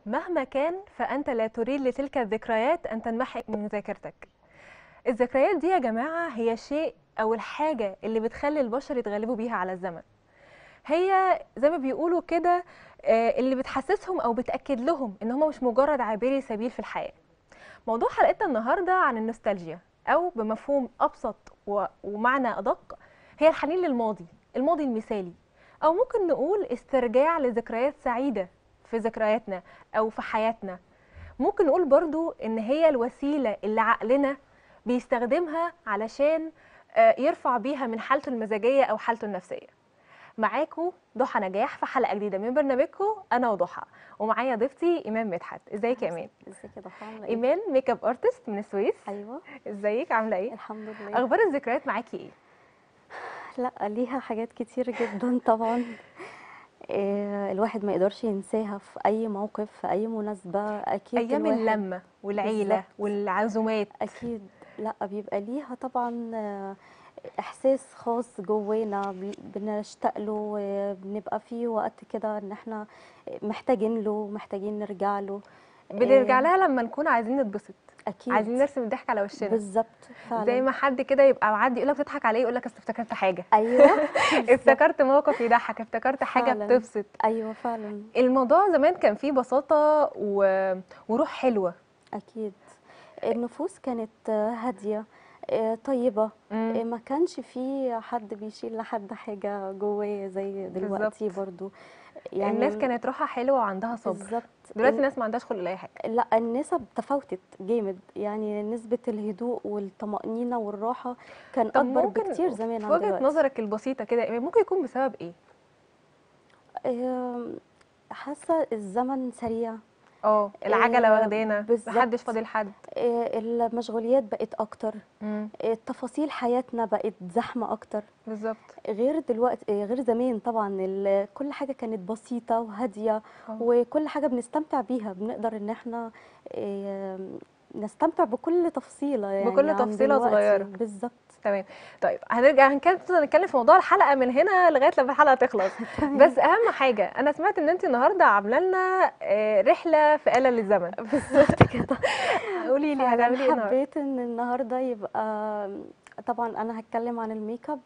مهما كان فأنت لا تريد لتلك الذكريات أن تنمحي من ذاكرتك الذكريات دي يا جماعة هي شيء أو الحاجة اللي بتخلي البشر يتغلبوا بيها على الزمن هي زي ما بيقولوا كده آه، اللي بتحسسهم أو بتأكد لهم إن هم مش مجرد عابري سبيل في الحياة موضوع حلقتنا النهاردة عن النوستالجيا أو بمفهوم أبسط و- ومعنى أدق هي الحنين للماضي الماضي المثالي أو ممكن نقول استرجاع لذكريات سعيدة في ذكرياتنا أو في حياتنا ممكن نقول برضو إن هي الوسيلة اللي عقلنا بيستخدمها علشان آه، يرفع بيها من حالته المزاجية أو حالته النفسية معاكم ضحى نجاح في حلقة جديدة من برنامجكم أنا وضحى ومعايا ضيفتي إيمان مدحت ازيك يا إيمان؟ ازيك يا ضحى عامله ايه إيمان ميك اب ارتست من السويس ايوه ازيك عاملة ايه؟ الحمد لله أخبار الذكريات معاكي ايه؟ لا ليها حاجات كتير جدا طبعا إيه الواحد ما يقدرش ينساها في اي موقف في اي مناسبه اكيد أيام الواحد اللمة والعيلة بالظبط. والعزومات اكيد لا بيبقى ليها طبعا آه، احساس خاص جوانا بن- بنشتاق له آه، بنبقى فيه وقت كده ان احنا محتاجين له محتاجين نرجع له بنرجع آه، لها لما نكون عايزين نتبسط اكيد عايزين نرسم الضحك على وشنا بالظبط فعلا زي ما حد كده يبقى معدي يقول لك بتضحك عليه يقول لك اصل افتكرت حاجه ايوه بالظبط. افتكرت موقف يضحك افتكرت حاجه فعلاً. بتبسط ايوه فعلا الموضوع زمان كان فيه بساطه و... وروح حلوه أكيد النفوس كانت آه، هادية آه، طيبة مم. آه، ما كانش في حد بيشيل لحد حاجة جواه زي دلوقتي بالظبط. برضو الناس كانت روحها حلوه وعندها صبر بالظبط دلوقتي الن- الناس ما عندهاش خلق لاي حاجه لا النسب تفاوتت جامد يعني نسبة الهدوء والطمأنينة والراحة كان طب أكبر ممكن بكتير زمان في عن وجهه دلوقتي نظرك البسيطه كده يا إيمان، ممكن يكون بسبب ايه آم، حاسة الزمن سريع اه العجله آه، واخدانا بالظبط. محدش فاضي لحد آه، المشغوليات بقت أكتر مم. آه، تفاصيل حياتنا بقت زحمة أكتر بالظبط غير دلوقتي غير زمان طبعا ال- كل حاجة كانت بسيطة وهادية آه. وكل حاجة بنستمتع بيها بنقدر ان احنا إيه، نستمتع بكل تفصيلة يعني بكل عن تفصيلة دلوقتي. صغيرة. بالظبط تمام طيب هنرجع هنكمل نتكلم في موضوع الحلقه من هنا لغايه لما الحلقه تخلص بس اهم حاجه انا سمعت ان انت النهارده عامله لنا آه، رحله في آلة للزمن بالظبط كده قولي لي فعلاً هتعملي ايه النهارده حبيت ان النهارده يبقى طبعا انا هتكلم عن الميك اب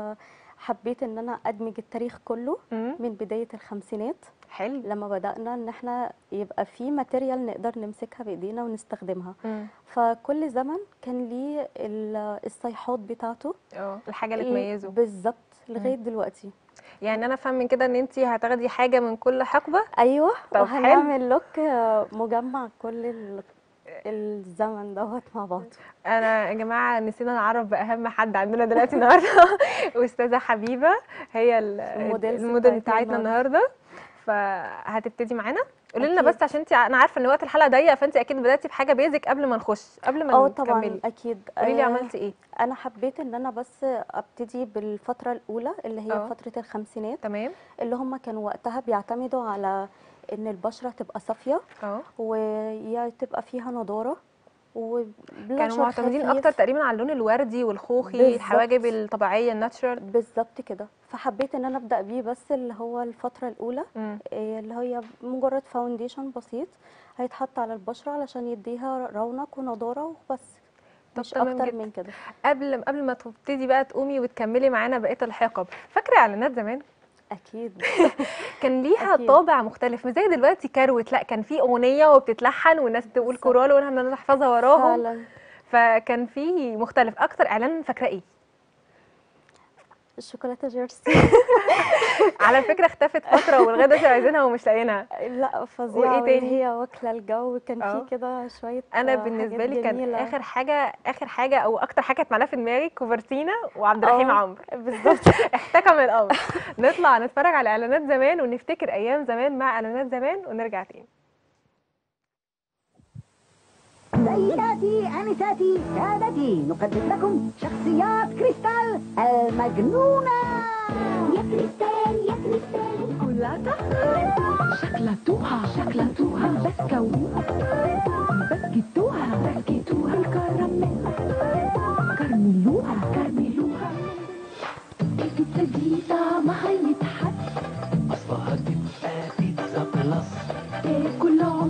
فحبيت ان انا ادمج التاريخ كله مم، من بداية الخمسينات حلو لما بدأنا ان احنا يبقى في ماتيريال نقدر نمسكها بايدينا ونستخدمها مم، فكل زمن كان ليه ال- الصيحات بتاعته اه الحاجه اللي ال- تميزه بالظبط لغايه دلوقتي يعني انا افهم من كده ان انت هتاخدي حاجه من كل حقبه ايوه طب وهنعمل لوك آه، مجمع كل ال- الزمن دوت مع بعض انا يا جماعه نسينا نعرف باهم حد عندنا دلوقتي النهارده استاذه حبيبه هي ال- الموديلز الموديل بتاعتنا بتاعتنا النهارده فهتبتدي معانا قولي لنا أكيد. بس عشان انت انا عارفه ان وقت الحلقه ضيق فانت اكيد بداتي بحاجه بيزك قبل ما نخش قبل ما اه طبعا نكملي اكيد قولي لي آه، عملتي ايه انا حبيت ان انا بس ابتدي بالفتره الاولى اللي هي اه. فتره الخمسينات تمام اللي هم كانوا وقتها بيعتمدوا على ان البشره تبقى صافيه اه وتبقى فيها نضاره وبلاشر كانوا معتمدين خفيف. اكتر تقريبا على اللون الوردي والخوخي بالظبط. الحواجب الطبيعيه الناتشرال بالظبط كده فحبيت ان انا ابدا بيه بس اللي هو الفتره الاولى مم. إيه اللي هي مجرد فاونديشن بسيط هيتحط على البشره علشان يديها رونق ونضاره وبس طب مش تمام اكتر جدا. من كده قبل قبل ما تبتدي بقى تقومي وتكملي معانا بقيه الحقب فاكره اعلانات زمان اكيد كان ليها أكيد. طابع مختلف مش زي دلوقتي كروت لا كان في اغنيه وبتتلحن والناس تقول بالظبط. كورال وانا نحفظها وراهم فعلا فكان في مختلف اكتر اعلان فاكره ايه الشوكولاته جيرسي على فكره اختفت فتره ولغايه دلوقتي عايزينها ومش لاقيينها لا فظيعه وإيه تاني؟ وهي واكله الجو كان اه. في كده شويه انا آه، بالنسبه حاجات لي كان جميلة. اخر حاجه اخر حاجه او اكتر حاجه كانت معانا في دماغي كوفرتينا وعبد الرحيم اه. عمرو بالظبط احتكم الامر نطلع نتفرج على اعلانات زمان ونفتكر ايام زمان مع اعلانات زمان ونرجع تاني سيداتي أنساتي سادتي نقدم لكم شخصيات كريستال المجنونة يا كريستال يا كريستال كولاتا شكلتوها شكلتوها بسكوها بسكتوها بسكتوها الكراميل كرملوها كرملوها البيتزا دي طعمها يتحب أصلها تبقى بيتزا بلس تاكل عمرك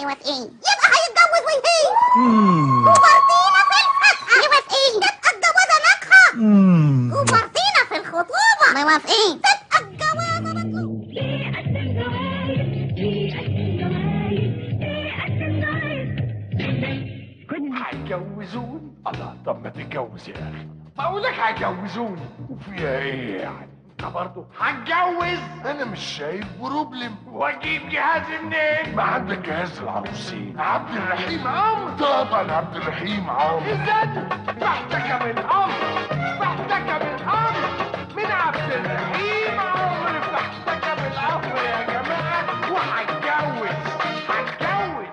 موافقين يبقى هيتجوز ويهين وبرتينا في الفتحة موافقين تبقى الجوازة ناجحة وبرتينا في الخطوبة موافقين تبقى الجوازة مطلوبة هيجوزوني الله طب ما تتجوز يا اخي بقول لك هيجوزوني وفيها ايه يعني انت برضه هتجوز انا مش شايف بروبلم واجيب جهازي منين ما عندك جهاز العروسين عبد الرحيم عمرو طبعا عبد الرحيم عمرو ازاي محتكم الامر محتكم الامر من عبد الرحيم عمرو محتكم الامر يا جماعه وهتجوز هتجوز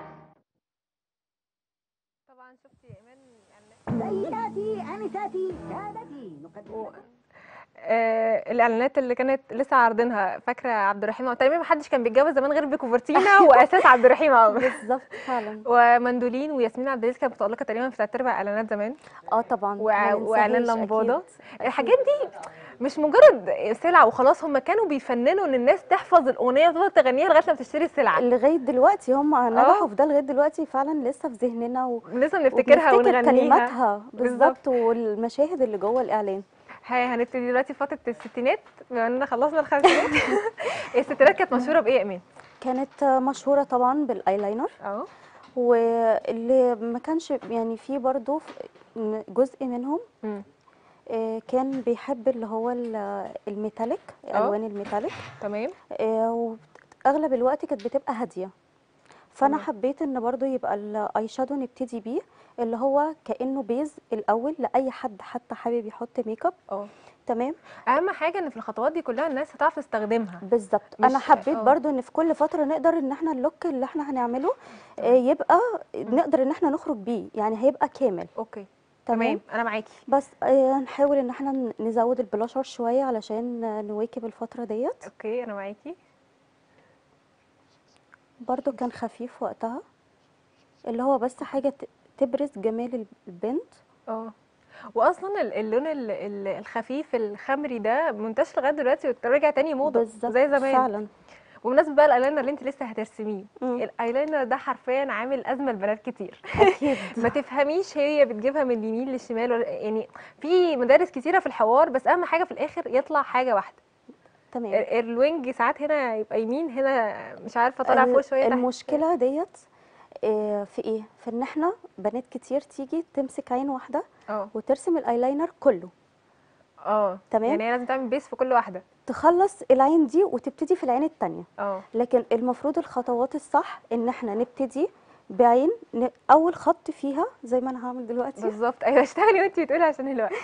طبعا شفتي يا ايمان يعني سيداتي انساتي سادتي نقدم لكم آه الاعلانات اللي كانت لسه عارضينها فاكره عبد الرحيم عمرو تقريبا ما حدش كان بيتجوز زمان غير بكوفرتينا واساس عبد الرحيم عمرو بالظبط فعلا ومندولين وياسمين عبد العزيز كانت متالقه تقريبا في تلات ارباع اعلانات زمان اه طبعا وع- ما واعلان ننساهاش لمبادة أكيد. الحاجات دي مش مجرد سلعه وخلاص هم كانوا بيفننوا ان الناس تحفظ الاغنيه وتفضل تغنيها لغايه لما تشتري السلعه لغايه دلوقتي هم نجحوا في ده لغايه دلوقتي فعلا لسه في ذهننا و... لازم نفتكرها وبنفتكر ونغنيها كلماتها بالظبط. بالظبط والمشاهد اللي جوه الاعلان هاي هنبتدي دلوقتي فتره الستينات بما اننا خلصنا الخمسينات الستينات كانت مشهوره بايه يا ايمان؟ كانت مشهوره طبعا بالايلاينر اه واللي ما كانش يعني في برضو ف- جزء منهم مم. آه، كان بيحب اللي هو ال- الميتاليك آه. الوان الميتاليك تمام آه، واغلب الوقت كانت بتبقى هاديه فانا تمام. حبيت ان برضو يبقى الاي شادو نبتدي بيه اللي هو كانه بيز الاول لاي حد حتى حابب يحط ميك اب اه تمام اهم حاجه ان في الخطوات دي كلها الناس هتعرف تستخدمها بالظبط مش- انا حبيت آه. برضو ان في كل فتره نقدر ان احنا اللوك اللي احنا هنعمله آه، يبقى نقدر ان احنا نخرج بيه يعني هيبقى كامل اوكي تمام تمام انا معاكي بس آه، نحاول ان احنا ن- نزود البلاشر شويه علشان آه، نواكب الفتره ديت اوكي انا معاكي برضو كان خفيف وقتها اللي هو بس حاجه ت- تبرز جمال البنت اه واصلا ال- اللون ال- ال- الخفيف الخمري ده منتشر لغايه دلوقتي ورجع تاني موضه بالظبط زي زمان فعلا وبمناسبه بقى الايلاينر اللي انت لسه هترسميه مم. الايلاينر ده حرفيا عامل ازمه لبنات كتير اكيد ما تفهميش هي بتجيبها من اليمين للشمال ولا يعني في مدارس كتيره في الحوار بس اهم حاجه في الاخر يطلع حاجه واحده تمام ال- الوينج ساعات هنا يبقى يمين هنا مش عارفه طالع ال- فوق شويه تحت المشكله ديت آه، في ايه في ان احنا بنات كتير تيجي تمسك عين واحده اه وترسم الايلاينر كله اه تمام. يعني هي لازم تعمل بيس في كل واحده تخلص العين دي وتبتدي في العين التانية اه لكن المفروض الخطوات الصح ان احنا نبتدي بعين ن- اول خط فيها زي ما انا هعمل دلوقتي بالظبط ايوه اشتغلي وانت بتقولي عشان الوقت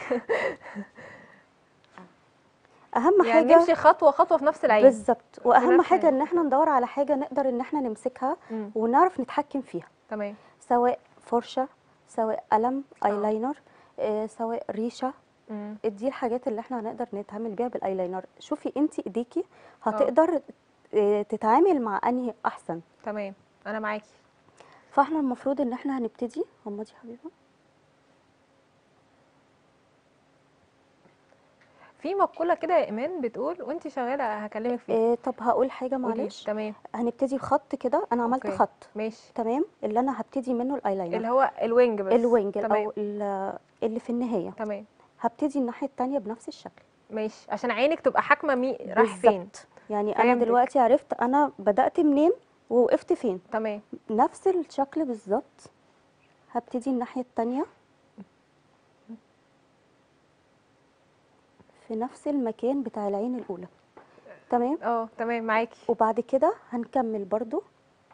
اهم يعني حاجه نمشي خطوه خطوه في نفس العين بالظبط واهم نفس حاجه العين. ان احنا ندور على حاجه نقدر ان احنا نمسكها مم. ونعرف نتحكم فيها تمام سواء فرشه سواء قلم ايلاينر آه، سواء ريشه مم. دي الحاجات اللي احنا هنقدر نتعامل بيها بالايلاينر شوفي انت ايديكي هتقدر آه، تتعامل مع انهي احسن تمام انا معاكي فاحنا المفروض ان احنا هنبتدي هم دي حبيبه في مقوله كده يا ايمان بتقول وانت شغاله هكلمك فيها آه طب هقول حاجه قولي. معلش تمام هنبتدي بخط كده انا عملت أوكي. خط ماشي تمام اللي انا هبتدي منه الايلاينر اللي هو الوينج بس الوينج تمام او ال- اللي في النهايه تمام هبتدي الناحيه التانية بنفس الشكل ماشي عشان عينك تبقى حاكمه مي رايح فين بالظبط. يعني انا فهمتك. دلوقتي عرفت انا بدات منين ووقفت فين تمام نفس الشكل بالظبط هبتدي الناحيه التانية في نفس المكان بتاع العين الاولى تمام اه تمام معاكي وبعد كده هنكمل برضو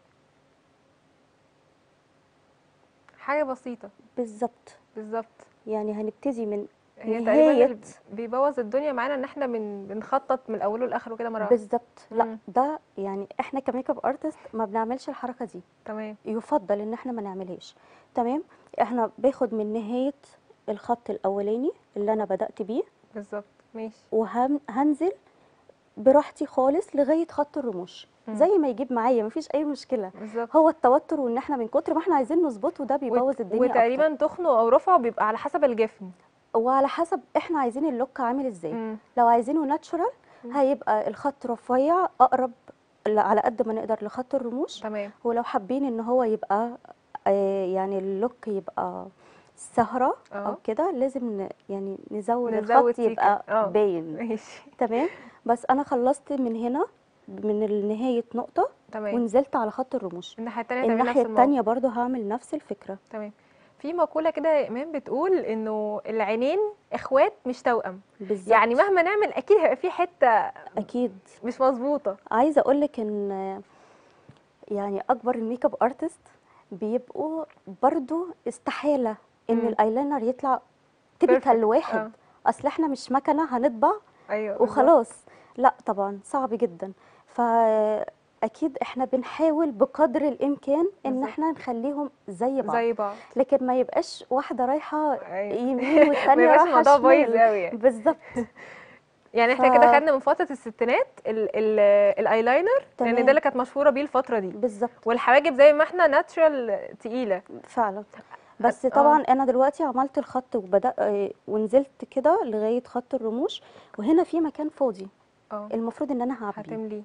حاجه بسيطه بالظبط بالظبط يعني هنبتدي من هي تقريبا اللي نهايه بيبوظ الدنيا معانا ان احنا من بنخطط من اوله لاخره كده مره واحده بالظبط لا مم. ده يعني احنا كميك اب ارتست ما بنعملش الحركه دي تمام يفضل ان احنا ما نعملهاش تمام احنا باخد من نهايه الخط الاولاني اللي انا بدات بيه بالظبط ماشي وهنزل براحتي خالص لغايه خط الرموش مم. زي ما يجيب معايا مفيش اي مشكله بالظبط هو التوتر وان احنا من كتر ما احنا عايزين نظبطه ده بيبوظ الدنيا أكتر. وتقريبا تخنه او رفعه بيبقى على حسب الجفن وعلى حسب احنا عايزين اللوك عامل ازاي مم. لو عايزينه ناتشورال هيبقى الخط رفيع اقرب لا، على قد ما نقدر لخط الرموش تمام ولو حابين ان هو يبقى آه، يعني اللوك يبقى سهرة اه. او كده لازم ن- يعني نزود, نزود الخط سيكة. يبقى اه. باين ماشي تمام بس انا خلصت من هنا من نهاية نقطة تمام ونزلت على خط الرموش الناحيه التانيه تعملي الناحية نفس الموضوع التانية برضو هعمل نفس الفكرة تمام في مقوله كده يا ايمان بتقول انه العينين اخوات مش توأم بالظبط يعني مهما نعمل اكيد هيبقى في حته اكيد مش مظبوطه عايزه اقول لك ان يعني اكبر الميك اب ارتست بيبقوا برضو استحاله ان مم. الايلاينر يطلع Perfect. تيبيكال واحد اه. اصل احنا مش مكنه هنطبع ايوه بالظبط. وخلاص لا طبعا صعب جدا فاكيد احنا بنحاول بقدر الامكان ان بالظبط. احنا نخليهم زي بعض زي بعض لكن ما يبقاش واحده رايحه ايوه يمين ما والثانيه يبقاش رايحه الموضوع بايظ شمال قوي يعني بالظبط يعني احنا ف- كده خدنا من فتره الستينات ال ال الايلاينر لان تمام. ده اللي كانت مشهوره بيه الفتره دي بالظبط والحواجب زي ما احنا ناتشرال تقيله فعلا بس آه. طبعا انا دلوقتي عملت الخط وبدأ آه، ونزلت كده لغايه خط الرموش وهنا في مكان فاضي اه المفروض ان انا هعبيه هتملي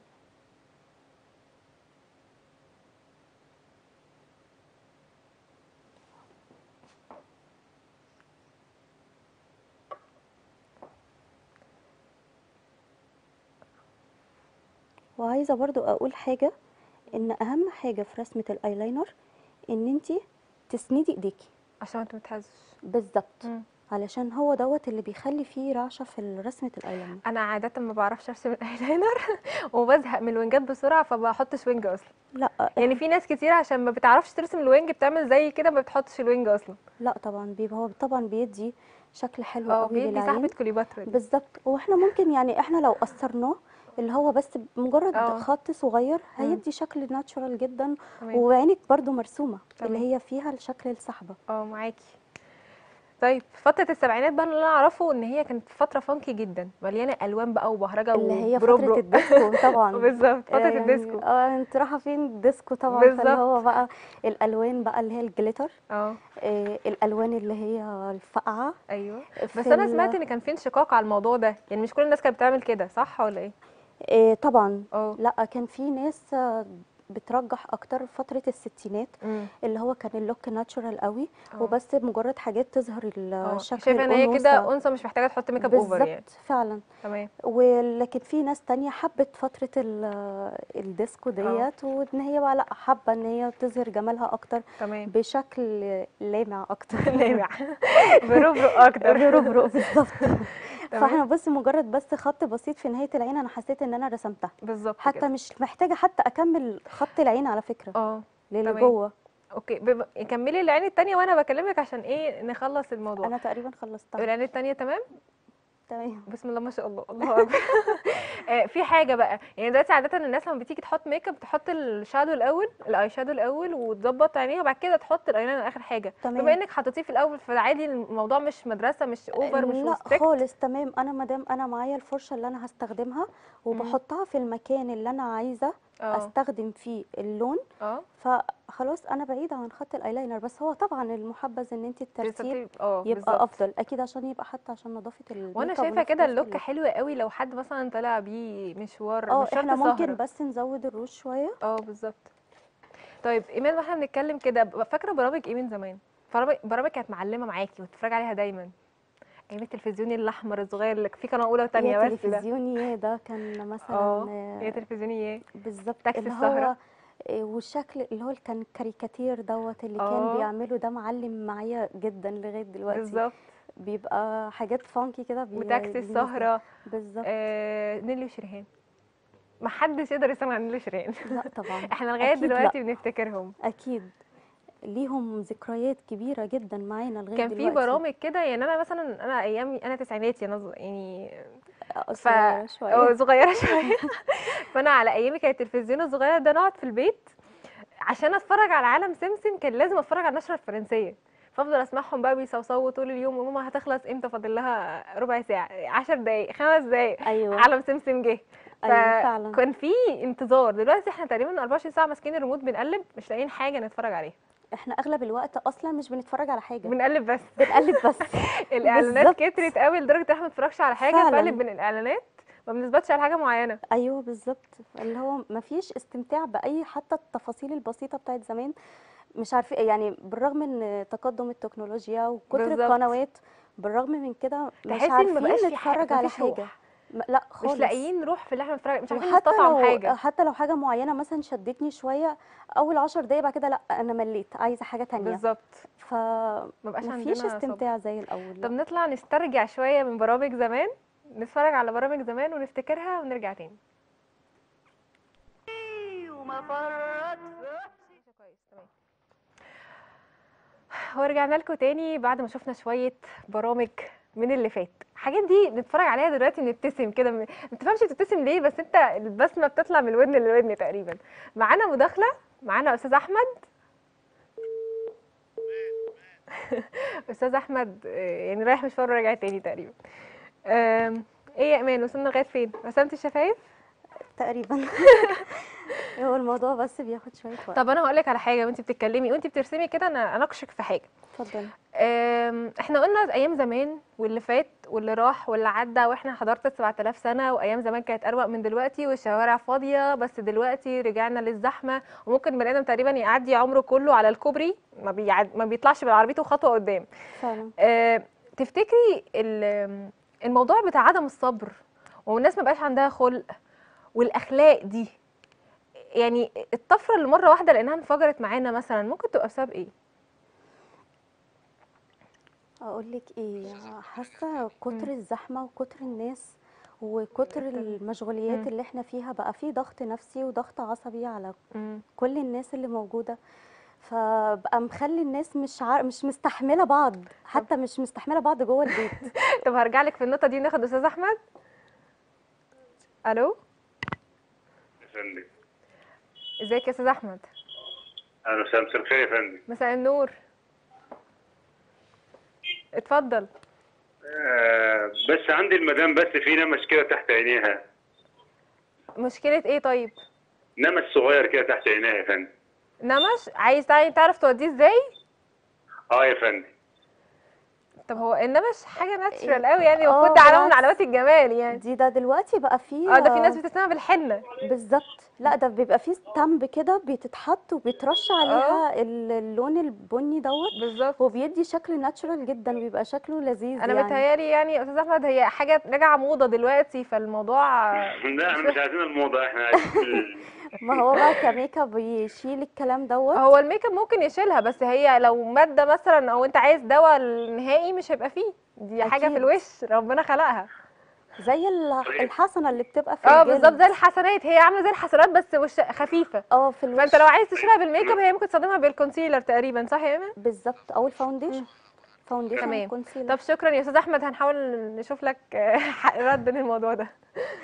وعايزه برضو اقول حاجه ان اهم حاجه في رسمه الايلاينر ان انت تسندي ايديكي عشان ما تتهزش بالظبط مم. علشان هو دوت اللي بيخلي فيه رعشه في رسمه الايلاينر انا عاده ما بعرفش ارسم الايلاينر وبزهق من الوينجات بسرعه فبحطش وينج اصلا لا يعني في ناس كتير عشان ما بتعرفش ترسم الوينج بتعمل زي كده ما بتحطش الوينج اصلا لا طبعا بيبقى هو طبعا بيدي شكل حلو اه قوي بيدي للعين صاحبه كليوباترا دي بالظبط واحنا ممكن يعني احنا لو قصرناه اللي هو بس مجرد اه. خط صغير مم. هيدي شكل ناتشورال جدا تمام وعينك برضو مرسومه تمام. اللي هي فيها الشكل السحبه اه معاكي طيب فترة السبعينات بقى اللي انا اعرفه ان هي كانت فترة فانكي جدا مليانة الوان بقى وبهرجة اللي هي وبروبرو. فتره الديسكو طبعا بالظبط فترة يعني الديسكو اه انت رايحه فين الديسكو طبعا فاللي بالظبط. هو بقى الالوان بقى اللي هي الجليتر اه آه الالوان اللي هي الفاقعه ايوه في بس انا ال- سمعت ان كان في انشقاق على الموضوع ده يعني مش كل الناس كانت بتعمل كده صح ولا ايه آه طبعا اه لا كان في ناس آه، بترجح اكتر فتره الستينات أمم. اللي هو كان اللوك ناتشورال قوي اه. وبس مجرد حاجات تظهر اه. الشكل شايفه ان هي كده الأنوثة. انثى مش محتاجه تحط ميك اب اوفر يعني بالظبط فعلا تمام ولكن في ناس تانية حبت فترة ال- الديسكو ديت وان هي بقى لا حابة ان هي تظهر جمالها اكتر تمام بشكل لامع اكتر لامع بروبرو اكتر ربرق بالظبط فاحنا بس مجرد بس خط بسيط في نهاية العين انا حسيت ان انا رسمتها بالظبط حتى كده. مش محتاجة حتى اكمل خط العين على فكرة اه للي تمام. جوه اوكي بب... كملي العين التانية وانا بكلمك عشان ايه نخلص الموضوع انا تقريبا خلصتها العين التانية تمام تمام بسم الله ما شاء الله الله اكبر آه، في حاجه بقى يعني دلوقتي عاده الناس لما بتيجي تحط ميك اب تحط الشادو الاول الاي شادو الاول وتظبط عينيها وبعد كده تحط الايلاينر اخر حاجه تمام. بما انك حطيتيه في الاول فعادي الموضوع مش مدرسه مش اوفر مش لا ستريكت خالص تمام انا مادام انا معايا الفرشه اللي انا هستخدمها وبحطها في المكان اللي انا عايزه اه استخدم فيه اللون اه فخلاص انا بعيده عن خط الايلاينر بس هو طبعا المحبذ ان انت الترتيب ترتيب اه يبقى بالظبط. افضل اكيد عشان يبقى حتى عشان نظافه الميك وانا اب شايفه ونفس كده نفس اللوك اللون. حلو قوي لو حد مثلا طالع بيه مشوار اه مش شرط احنا ممكن سهرة. بس نزود الروج شويه اه بالظبط طيب ايمان واحنا بنتكلم كده ب- فاكره برامج ايه من زمان برامج برامج كانت معلمه معاكي وتتفرج عليها دايما ايام التلفزيون الاحمر الصغير اللي في قناه اولى وثانيه يا بس ده تلفزيوني ده كان مثلا اه آه، هي تلفزيونيه بالظبط تاكسي اللي السهرة. هو آه، والشكل اللي هو كان الكاريكاتير دوت اللي اه. كان بيعمله ده معلم معايا جدا لغايه دلوقتي بالظبط بيبقى حاجات فانكي كده بي- وتاكسي بينزل. السهره بالظبط آه نيلي وشريهان ما حدش يقدر يستغنى عن نيلي وشريهان لا طبعا احنا لغايه أكيد لا. دلوقتي بنفتكرهم اكيد ليهم ذكريات كبيره جدا معانا لغايه كان في دلوقتي برامج كده يعني انا مثلا انا ايامي انا تسعيناتي انا ز- يعني آه، ف صغيرة شويه أو صغيره شويه فانا على ايامي كان التلفزيون الصغير ده نقعد في البيت عشان اتفرج على عالم سمسم كان لازم اتفرج على النشره الفرنسيه فافضل اسمعهم بقى بيصوصوا طول اليوم وماما هتخلص امتى فاضل لها ربع ساعه 10 دقايق خمس دقايق ايوه عالم سمسم جه ايوه فعلا كان في انتظار دلوقتي احنا تقريبا 24 ساعه ماسكين الريموت بنقلب مش لاقيين حاجه نتفرج عليها احنا اغلب الوقت اصلا مش بنتفرج على حاجه بنقلب بس بنقلب بس الاعلانات بالظبط. كترت قوي لدرجه ان احنا ما بنتفرجش على حاجه فعلاً. فقلب من الاعلانات ما بنثبتش على حاجه معينه ايوه بالظبط اللي هو ما فيش استمتاع باي حتى التفاصيل البسيطه بتاعت زمان مش عارفه يعني بالرغم من تقدم التكنولوجيا وكتر بالظبط. القنوات بالرغم من كده مش تحسي ان عارفين مبقاش في حاجه نتفرج على مفيش روح. حاجه م- لا خالص مش لاقيين روح في اللي احنا بنتفرج مش عارفين وحتى نستطعم لو حاجه حتى لو حاجه معينه مثلا شدتني شويه اول عشر دقايق بعد كده لا انا مليت عايزه حاجه تانية بالظبط فما مبقاش عندنا فيش صبر. استمتاع زي الاول طب لا. نطلع نسترجع شويه من برامج زمان نتفرج على برامج زمان ونفتكرها ونرجع تاني كويس تمام ورجعنا لكم تاني بعد ما شفنا شويه برامج من اللي فات الحاجات دي نتفرج عليها دلوقتي نبتسم كده م- ما تفهمش بتبتسم ليه بس انت البسمه بتطلع من الودن للودن تقريبا معانا مداخله معانا استاذ احمد استاذ احمد آه، يعني رايح مشوار وراجع تاني تقريبا آم، ايه يا ايمان وصلنا لغايه فين رسمت الشفايف تقريبا هو الموضوع بس بياخد شويه وقت طب انا هقول لك على حاجه وانت بتتكلمي وانت بترسمي كده انا اناقشك في حاجه اتفضل أم، احنا قلنا ايام زمان واللي فات واللي راح واللي عدى واحنا حضرت 7000 سنه وايام زمان كانت اروق من دلوقتي والشوارع فاضيه بس دلوقتي رجعنا للزحمه وممكن بني ادم تقريبا يعدي عمره كله على الكوبري ما, بيعد ما بيطلعش بعربيته خطوه قدام فعلا أه، تفتكري ال- الموضوع بتاع عدم الصبر والناس ما بقاش عندها خلق والاخلاق دي يعني الطفره اللي مره واحده لانها انفجرت معانا مثلا ممكن تبقى بسبب ايه اقول لك ايه حاسه كتر الزحمه وكتر الناس وكتر المشغوليات مم. اللي احنا فيها بقى في ضغط نفسي وضغط عصبي على مم. كل الناس اللي موجوده فبقى مخلي الناس مش عار... مش مستحمله بعض حتى مش مستحمله بعض جوه البيت طب هرجع لك في النقطه دي وناخد استاذ احمد الو يا فندم ازيك يا استاذ احمد اهلا وسهلا مساء الخير يا فندم مساء النور اتفضل آه بس عندي المدام بس في نمش كده تحت عينيها مشكله ايه طيب نمش صغير كده تحت عينيها يا فندم نمش عايز تع- تعرف توديه ازاي اه يا فندم طب هو النمش حاجه ناتشرال قوي يعني المفروض آه، ده علامه من بالعكس. علامات الجمال يعني دي ده دلوقتي بقى في اه ده في ناس بتسميها بالحنه بالظبط لا ده بيبقى فيه ستامب كده بتتحط وبيترش عليها ال- اللون البني دوت بالظبط وبيدي شكل ناتشورال جدا وبيبقى شكله لذيذ انا يعني متهيالي يعني يا استاذ احمد هي حاجه راجعه موضه دلوقتي فالموضوع لا احنا مش عايزين الموضه احنا عايزين ما هو بقى كميك اب بيشيل الكلام دوت هو الميك اب ممكن يشيلها بس هي لو ماده مثلا او انت عايز دواء النهائي مش هيبقى فيه دي حاجه في أكيد. الوش ربنا خلقها زي ال- الحسنه اللي بتبقى في اه الجلد. بالظبط زي الحسنات هي عامله زي الحسنات بس وش خفيفه اه في الوش فانت لو عايز تشيلها بالميك اب هي ممكن تستخدمها بالكونسيلر تقريبا صح يا ايمن بالظبط او الفاونديشن فاونديشن تمام. كونسيلر طب شكرا يا استاذ احمد هنحاول نشوف لك آه، رد للموضوع ده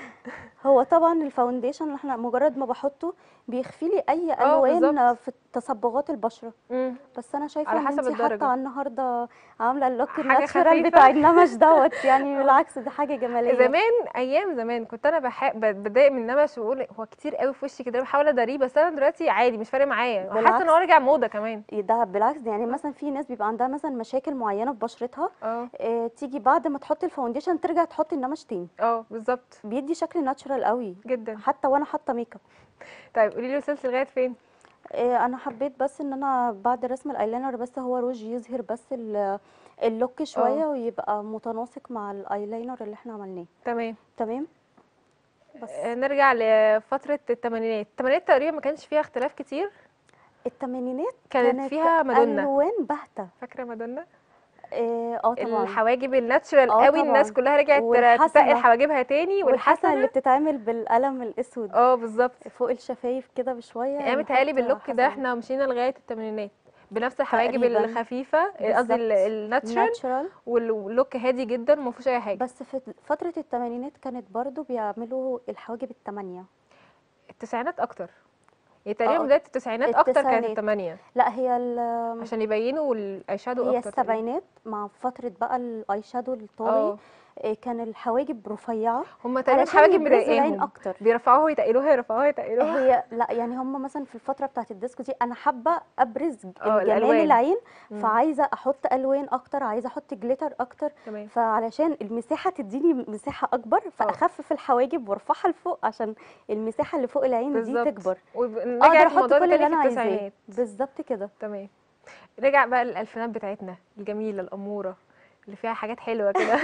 هو طبعا الفاونديشن اللي احنا مجرد ما بحطه بيخفي لي اي اه الوان بالظبط. في تصبغات البشره مم. بس انا شايفه على ان حسب انت الدرجة. حاطه النهارده عامله اللوك حاجة الناتشورال خفيفة. بتاع النمش دوت يعني بالعكس دي حاجه جماليه زمان ايام زمان كنت انا بح... ب- بتضايق من النمش واقول هو كتير قوي في وشي كده بحاول اداريه بس انا دلوقتي عادي مش فارق معايا حاسه ان بالعكس. هو رجع موضه كمان ده بالعكس يعني مثلا في ناس بيبقى عندها مثلا مشاكل معينه في بشرتها اه اه تيجي بعد ما تحط الفاونديشن ترجع تحط النمش تاني اه بالظبط بيدي شكل ناتشورال قوي جدا حتى وانا حاطه ميك اب طيب قولي لي وصلت لغايه فين آه، انا حبيت بس ان انا بعد رسم الايلاينر بس هو روج يظهر بس ال- اللوك شويه ويبقى متناسق مع الايلاينر اللي احنا عملناه تمام تمام بس آه، نرجع لفتره الثمانينات الثمانينات تقريبا ما كانش فيها اختلاف كتير الثمانينات كانت فيها مادونا. الوان باهته فاكره مادونا اه آه طبعا الحواجب الناتشرال آه قوي الناس طبعاً. كلها رجعت والحسنة. تسقل حواجبها تاني والحسنه اللي والحسنه بتتعمل بالقلم الاسود اه بالظبط فوق الشفايف كده بشويه انا متهيألي نحط باللوك ده حسنة. احنا مشينا لغايه الثمانينات بنفس الحواجب تقريباً. الخفيفه قصدي بالظبط. ال- الناتشرال ناتشورال واللوك هادي جدا وما فيهوش اي حاجه بس في فتره الثمانينات كانت برضو بيعملوا الحواجب الثمانيه التسعينات اكتر يعني تقريبا آه. بدايه التسعينات اكتر كانت التسعينات. الثمانيه لا هي ال- عشان يبينوا الاي شادو هي اكتر تقريباً. السبعينات مع فترة بقى الاي شادو الطاغي اه إيه، كان الحواجب رفيعه هم تقريبا علشان حواجب يبرزوا العين مضايقاهم اكتر بيرفعوها يتقلوها يرفعوها يتقلوها هي لا يعني هم مثلا في الفتره بتاعت الديسكو دي انا حابه ابرز اه، جمال الألوان. العين مم. فعايزه احط الوان اكتر عايزه احط جليتر اكتر تمام فعلشان المساحه تديني مساحه اكبر فاخفف الحواجب وارفعها لفوق عشان المساحه اللي فوق العين دي بالظبط تكبر ونرجع اقدر احط للموضوع كل ده اللي تاني انا في عايزاه التسعينات بالظبط كده تمام رجع بقى للألفينات بتاعتنا الجميلة الأمورة اللي فيها حاجات حلوة كده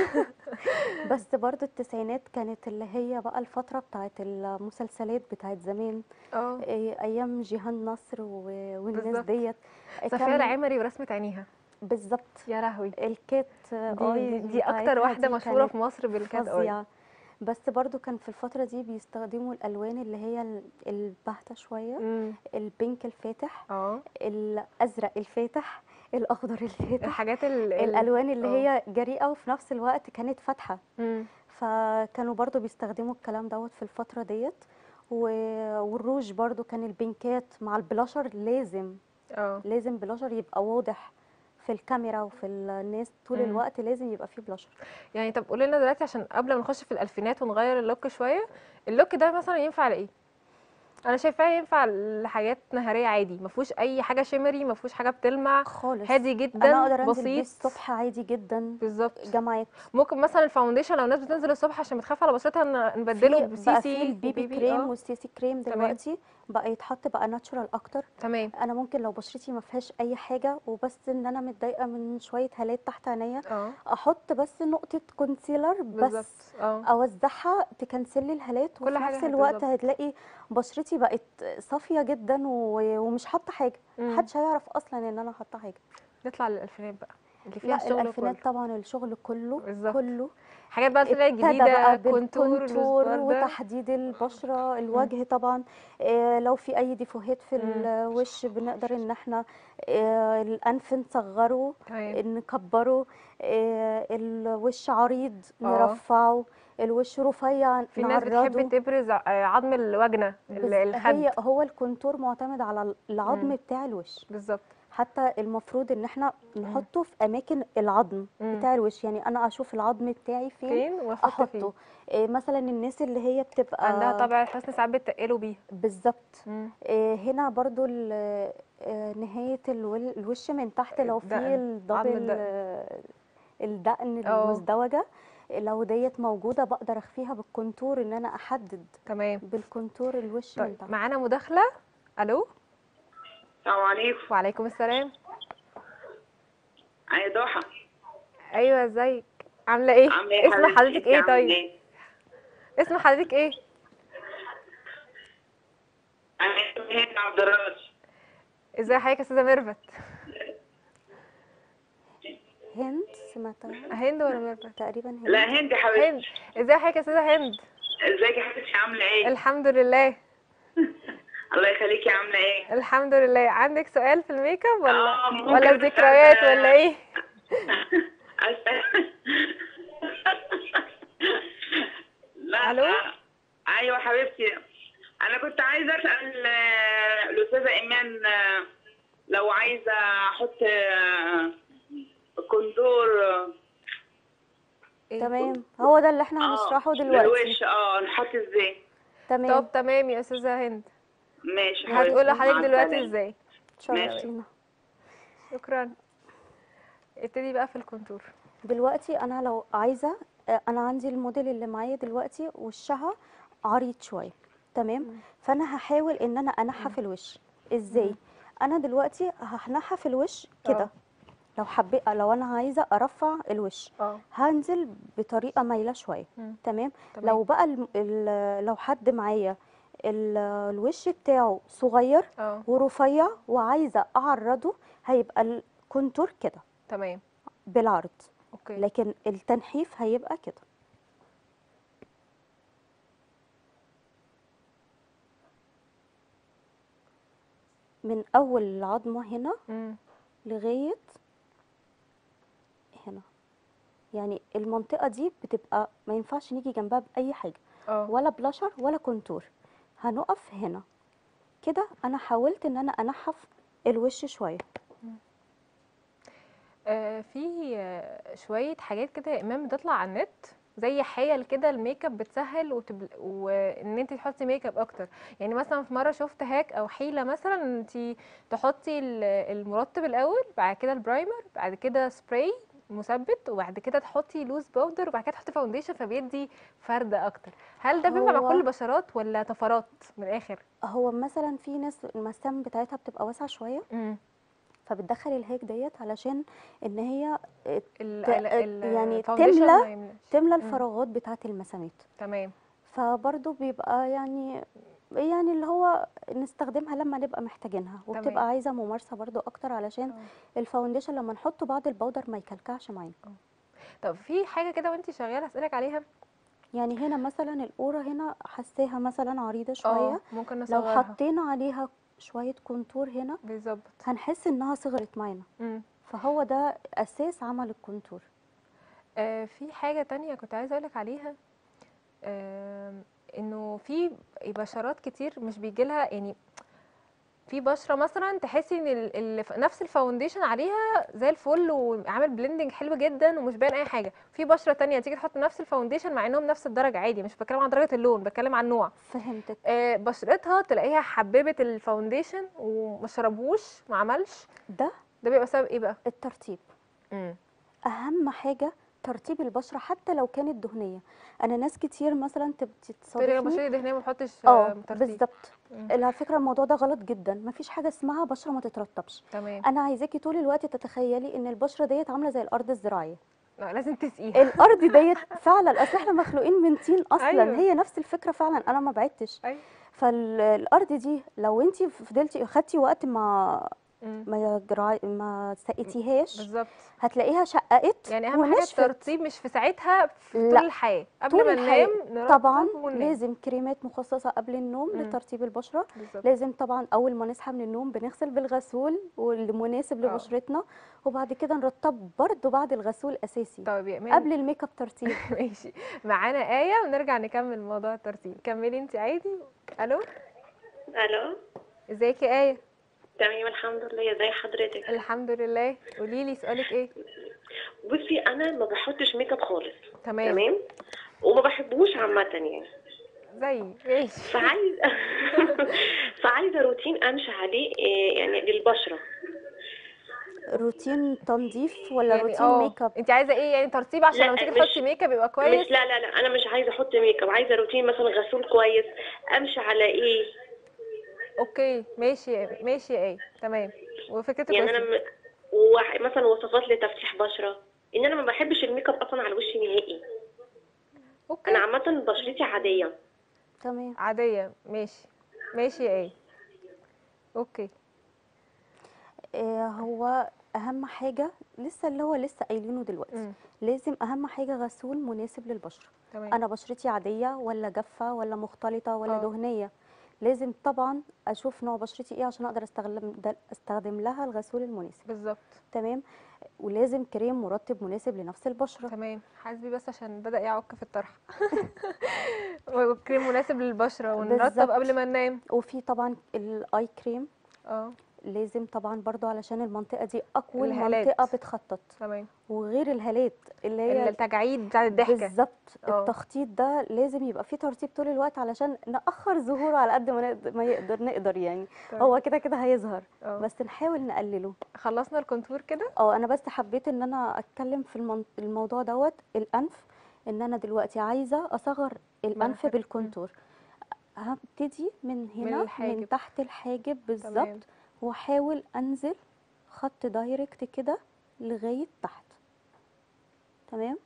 بس برضو التسعينات كانت اللي هي بقى الفتره بتاعت المسلسلات بتاعت زمان اه إيه، ايام جيهان نصر و- والناس بالظبط. ديت صفية كان- العمري ورسمة عينيها بالظبط يا لهوي الكات دي, اي دي, دي أكتر واحدة مشهورة في مصر بالكات اي فظيعة بس برضو كان في الفترة دي بيستخدموا الألوان اللي هي ال- الباهتة شوية مم. البينك الفاتح اه الأزرق الفاتح الأخضر الفاتح الحاجات ال ال- الألوان اللي اه. هي جريئة وفي نفس الوقت كانت فاتحة مم. فكانوا برضو بيستخدموا الكلام دوت في الفترة ديت و- والروج برضو كان البينكات مع البلاشر لازم اه لازم بلاشر يبقى واضح في الكاميرا وفي الناس طول مم. الوقت لازم يبقى فيه بلاشر يعني طب قولي لنا دلوقتي عشان قبل ما نخش في الألفينات ونغير اللوك شوية اللوك ده مثلا ينفع لإيه؟ أنا شايفاه ينفع لحاجات نهارية عادي ما فيهوش أي حاجة شيمري ما فيهوش حاجة بتلمع خالص هادي جدا انا اقدر انزل بيه بسيط الصبح عادي جدا بالظبط جامعات ممكن مثلا الفاونديشن لو الناس بتنزل الصبح عشان بتخاف على بشرتها ن- نبدله في- بقى بسيسي في البيبي وبيبي، كريم اه. والسيسي كريم تمام. دلوقتي بقى يتحط بقى ناتشورال اكتر تمام انا ممكن لو بشرتي ما فيهاش اي حاجه وبس ان انا متضايقه من شويه هالات تحت عينيا اه احط بس نقطه كونسيلر بس بالظبط اه اوزعها تكنسل لي الهالات كل وفي حاجة نفس هت- الوقت بالظبط. هتلاقي بشرتي بقت صافيه جدا و- ومش حاطه حاجه مم. محدش هيعرف اصلا ان انا حاطه حاجه نطلع للألفينات بقى اللي فيها لا الشغل الالفينات كله طبعا الشغل كله بالظبط. كله حاجات بقى طلعت ابتدى جديدة بقى كونتور بالكونتور الوردة وتحديد البشرة الوجه طبعا آه، لو في اي ديفوهات في مم. الوش بنقدر ان احنا آه، الانف نصغره تمام نكبره آه، الوش عريض اه. نرفعه الوش رفيع في ناس نعرضه بتحب تبرز ع- عظم الوجنة ال- بس الخد هي هو الكونتور معتمد على العظم مم. بتاع الوش بالظبط حتى المفروض ان احنا نحطه في اماكن العظم مم. بتاع الوش يعني انا اشوف العظم بتاعي فين فين واحط فين احطه إيه مثلا الناس اللي هي بتبقى عندها طبع الحسن ساعات بتقلوا بيه بالظبط مم. إيه هنا برضو ال- آه، نهاية الول- الوش من تحت لو في الدقن، عظم الدبل الدقن. آه، الدقن اه. المزدوجة لو ديت موجودة بقدر اخفيها بالكونتور ان انا احدد تمام بالكونتور الوش من طيب تحت معانا مداخلة الو السلام عليكم وعليكم السلام انا ضحى ايوه ازيك عاملة ايه عامله ايه اسم حبيبتي؟ حضرتك ايه عاملة طيب ايه؟ اسم حضرتك ايه انا اسمي هند عبد الرازق ازاي حضرتك يا استاذة ميرفت هند سمعتها هند ولا ميرفت تقريبا هند لا هند يا حبيبتي هند ازاي حضرتك يا استاذة هند ازيك يا حبيبتي عامله ايه؟ الحمد لله الله يخليكي عامله ايه؟ الحمد لله عندك سؤال في الميك اب ولا آه، ممكن ولا أسأل- الذكريات ولا ايه أسأل- لا ألو؟ ايوه حبيبتي انا كنت عايزه اسال آه، الاستاذه ايمان آه، لو عايزه احط آه، كوندور آه، إيه؟ تمام هو ده اللي احنا آه، هنشرحه دلوقتي للوش اه نحط ازاي؟ تمام طب تمام يا استاذة هند ماشي حبيبتي هتقول مع لحضرتك دلوقتي السلامة. ازاي ماشي. شرفتينا شكرا ابتدي بقى في الكونتور دلوقتي انا لو عايزه آه، انا عندي الموديل اللي معايا دلوقتي وشها عريض شويه تمام فانا هحاول ان انا انحف الوش ازاي انا دلوقتي هنحف الوش كده اه. لو حبيت لو انا عايزه ارفع الوش اه هنزل بطريقه مايله شويه مم. تمام تمام. لو بقى ال ال لو حد معايا ال- الوش بتاعه صغير اه ورفيع وعايزه اعرضه هيبقى الكونتور كده تمام بالعرض اوكي لكن التنحيف هيبقى كده من اول العظمه هنا مم. لغايه هنا يعني المنطقه دي بتبقى ما ينفعش نيجي جنبها باي حاجه اه ولا بلاشر ولا كونتور هنقف هنا كده انا حاولت ان انا انحف الوش شويه آه، في آه، شوية حاجات كده يا إمام بتطلع على النت زي حيل كده الميك اب بتسهل وتبل... وان انت تحطي ميك اب اكتر يعني مثلا في مره شفت هاك او حيله مثلا ان انت تحطي ال- المرطب الاول بعد كده البرايمر بعد كده سبراي مثبت وبعد كده تحطي لوز باودر وبعد كده تحطي فاونديشن فبيدي فرده اكتر هل ده بينفع مع هو- كل البشرات ولا طفرات من الاخر هو مثلا في ناس المسام بتاعتها بتبقى واسعه شويه امم فبتدخل الهيك ديت علشان ان هي ال... ت- ال... ال... يعني الفاونديشن تملى- ما يملاش. تملى مم. الفراغات بتاعه المسامات تمام فبرضه بيبقى يعني يعني اللي هو نستخدمها لما نبقى محتاجينها تمام. وبتبقى عايزه ممارسه برضه اكتر علشان آه. الفاونديشن لما نحطه بعد البودر ما يكلكعش معانا طب في حاجه كده وانت شغاله اسالك عليها يعني هنا مثلا القوره هنا حساها مثلا عريضه اه شويه ممكن لو نصغرها حطينا عليها شويه كونتور هنا بالظبط هنحس انها صغرت معانا مم. فهو ده اساس عمل الكونتور آه في حاجة تانية كنت عايزة أقولك عليها آه إنه في بشرات كتير مش بيجيلها يعني في بشرة مثلا تحسي إن ال- ال- نفس الفاونديشن عليها زي الفل وعامل بلندنج حلو جدا ومش باين أي حاجة في بشرة تانية تيجي تحط نفس الفاونديشن مع إنهم نفس الدرجة عادي مش بتكلم عن درجة اللون بتكلم عن النوع فهمتك آه بشرتها تلاقيها حببت الفاونديشن وما شربوش ما عملش ده ده بيبقى سبب إيه بقى؟ الترتيب مم. اهم حاجه ترتيب البشره حتى لو كانت دهنيه انا ناس كتير مثلا تب- تقولي تتصادفني بشرتي دهنية ما تحطش اه آه، ترطيب بالظبط مم. على فكره الموضوع ده غلط جدا مفيش حاجه اسمها بشره ما تترطبش تمام انا عايزاكي طول الوقت تتخيلي ان البشره ديت عامله زي الارض الزراعيه لا لازم تسقيها الارض ديت فعلا اصل احنا مخلوقين من طين اصلا أيوة. هي نفس الفكره فعلا انا ما بعدتش أيوة. فالارض دي لو انت فضلتي خدتي وقت ما مم. ما جرع... ما سقيتيهاش بالظبط هتلاقيها شققت يعني اهم حاجه ونشفت. الترطيب مش في ساعتها في طول لا. الحياه قبل طول ما الحياة. ننام نرطب طبعا وننام. لازم كريمات مخصصه قبل النوم مم. لترطيب البشره بالظبط لازم طبعا اول ما نصحى من النوم بنغسل بالغسول والمناسب آه. لبشرتنا وبعد كده نرطب برضو بعد الغسول اساسي طيب يا ايمان قبل الميك اب ترطيب ماشي معانا ايه ونرجع نكمل موضوع الترطيب كملي انت عادي الو الو ازيك يا ايه تمام الحمد لله ازي حضرتك الحمد لله قولي لي سؤالك ايه بصي انا ما بحطش ميك اب خالص تمام تمام وما بحبوش عامه يعني زي ماشي فعايز فعايزه روتين امشي عليه إيه، يعني للبشره روتين تنظيف ولا يعني روتين اه ميك اب انت عايزه ايه يعني ترطيب عشان لا، لما تيجي مش- تحطي ميك اب يبقى كويس مش لا لا لا انا مش عايزه احط ميك اب عايزه روتين مثلا غسول كويس امشي على ايه اوكي ماشي ماشي يا ايه تمام وفكرتك يعني انا كويسة. م... وح- مثلا وصفات لتفتيح بشره ان انا ما بحبش الميك اب اصلا على الوش نهائي اوكي انا عامه بشرتي عاديه تمام عاديه ماشي ماشي يا ايه اوكي آه هو اهم حاجه لسه اللي هو لسه قايلينه دلوقتي مم. لازم اهم حاجه غسول مناسب للبشره تمام انا بشرتي عاديه ولا جافه ولا مختلطه ولا آه. دهنيه لازم طبعا اشوف نوع بشرتي ايه عشان اقدر استخدم ده استخدم لها الغسول المناسب بالظبط تمام ولازم كريم مرطب مناسب لنفس البشره تمام حاسبي بس عشان بدأ يعك في الطرح وكريم مناسب للبشرة ونرطب بالظبط. قبل ما ننام وفي طبعا الاي كريم اه لازم طبعا برضو علشان المنطقه دي اقوى الهالات. منطقه بتخطط تمام وغير الهالات اللي هي التجاعيد بتاع الضحكة بالظبط اه. التخطيط ده لازم يبقى فيه ترتيب طول الوقت علشان نأخر ظهوره على قد ما نقدر ما يقدر نقدر يعني تمام. هو كده كده هيظهر اه. بس نحاول نقلله خلصنا الكونتور كده اه انا بس حبيت ان انا اتكلم في المن... الموضوع دوت الانف ان انا دلوقتي عايزه اصغر الانف مناخير. بالكونتور هبتدي من هنا من, الحاجب. تحت الحاجب تمام. بالظبط واحاول انزل خط دايركت كده لغايه تحت تمام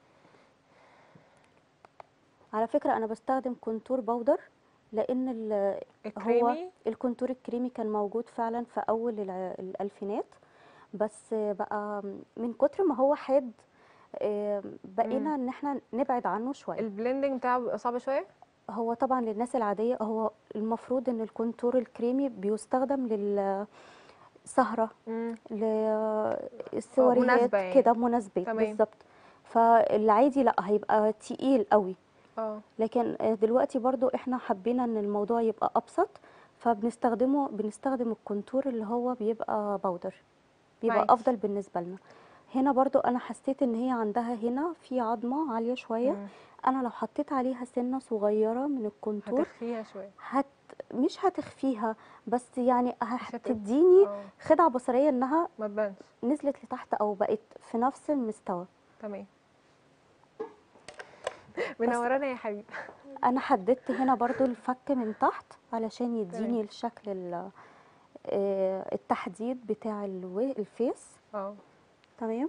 على فكره انا بستخدم كونتور باودر لان ال- هو الكريمي الكونتور الكريمي كان موجود فعلا في اول الع- الالفينات بس بقى من كتر ما هو حاد آه، بقينا ان احنا نبعد عنه شويه البلندنج بتاعه بيبقى صعب شوية هو طبعا للناس العاديه هو المفروض ان الكونتور الكريمي بيستخدم للسهره مم. للسوريات مناسبة يعني. كده مناسبات تمام. بالظبط فالعادي لا هيبقى تقيل قوي اه لكن آه، دلوقتي برضو احنا حبينا ان الموضوع يبقى ابسط فبنستخدمه بنستخدم الكونتور اللي هو بيبقى باودر بيبقى معاكي. افضل بالنسبه لنا هنا برضو انا حسيت ان هي عندها هنا في عظمه عاليه شويه مم. انا لو حطيت عليها سنه صغيره من الكونتور هتخفيها شويه هت مش هتخفيها بس يعني هت- هتديني اه خدعه بصريه انها ما تبانش نزلت لتحت او بقت في نفس المستوى تمام منورانا يا حبيبي انا حددت هنا برضو الفك من تحت علشان يديني تمام. الشكل ال- آه، التحديد بتاع الو- الفيس اه تمام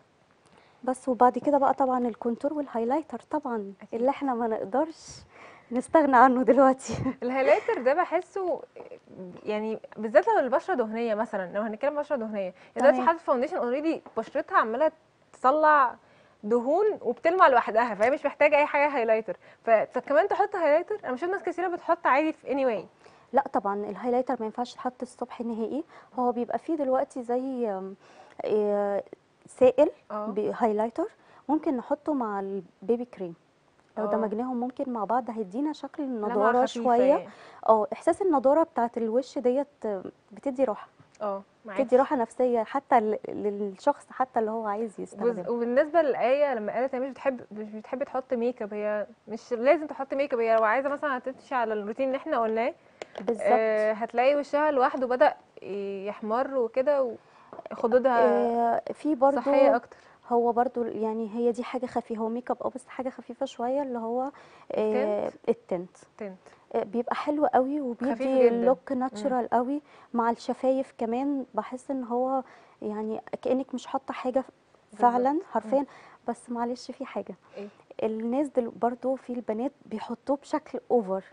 بس وبعد كده بقى طبعا الكونتور والهايلايتر طبعا أكيد. اللي احنا ما نقدرش نستغنى عنه دلوقتي الهايلايتر ده بحسه يعني بالذات لو البشره دهنيه مثلا لو هنتكلم بشره دهنيه يعني دلوقتي تمام. حاطه فاونديشن اوريدي بشرتها عماله تطلع دهون وبتلمع لوحدها فهي مش محتاجه اي حاجه هايلايتر ف- فكمان تحط هايلايتر انا بشوف ناس كثيره بتحط عادي في اني واي لا طبعا الهايلايتر ما ينفعش يتحط الصبح نهائي هو بيبقى فيه دلوقتي زي آم، آه، سائل اه بهايلايتر ممكن نحطه مع البيبي كريم لو آه. دمجناهم ممكن مع بعض هيدينا شكل لمعة النضاره خفيفة شويه يعني. اه احساس النضاره بتاعت الوش ديت آه، بتدي راحه اه معاكي. بتدي راحه نفسيه حتى ل- للشخص حتى اللي هو عايز وبز- يستخدمه وبالنسبه للآية لما قالت هي مش بتحب مش بتحب تحط ميك اب هي مش لازم تحط ميك اب هي لو عايزه مثلا هتمشي على الروتين اللي احنا قلناه بالظبط آه هتلاقي وشها لوحده بدأ يحمر وكده وخدودها آه، في برضو صحيه اكتر هو برضو يعني هي دي حاجه خفيفه هو ميك اب اه بس حاجه خفيفه شويه اللي هو آه، التنت؟ التنت تنت آه، بيبقى حلو قوي وبيدي جدا. لوك ناتشورال قوي مع الشفايف كمان بحس ان هو يعني كانك مش حاطه حاجه فعلا حرفيا بس معلش في حاجه إيه؟ الناس دل برضو في البنات بيحطوه بشكل اوفر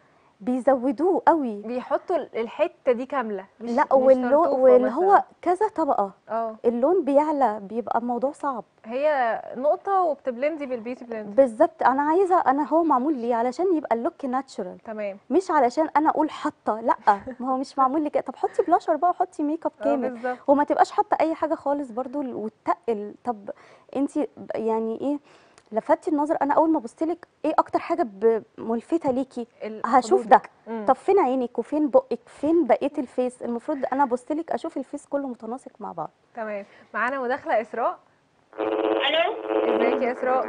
بيزودوه قوي بيحطوا الحته دي كامله مش لا مش واللون ترطوفة واللي هو مثلاً. كذا طبقه اه اللون بيعلى بيبقى الموضوع صعب هي نقطه وبتبلندي بالبيوتي بلند بالظبط انا عايزه انا هو معمول ليه علشان يبقى اللوك ناتشورال تمام مش علشان انا اقول حاطه لا ما هو مش معمول لي كده طب حطي بلاشر بقى حطي ميك اب اه كامل بالظبط وما تبقاش حاطه اي حاجه خالص برضو وتقل طب انت يعني ايه لفتي النظر انا اول ما بصت لك ايه اكتر حاجه ب- ملفته ليكي ال- هشوف خدودك. ده مم. طب فين عينك وفين بقك فين بقيه الفيس المفروض انا بصت لك اشوف الفيس كله متناسق مع بعض تمام معانا مداخله اسراء الو ازيك يا اسراء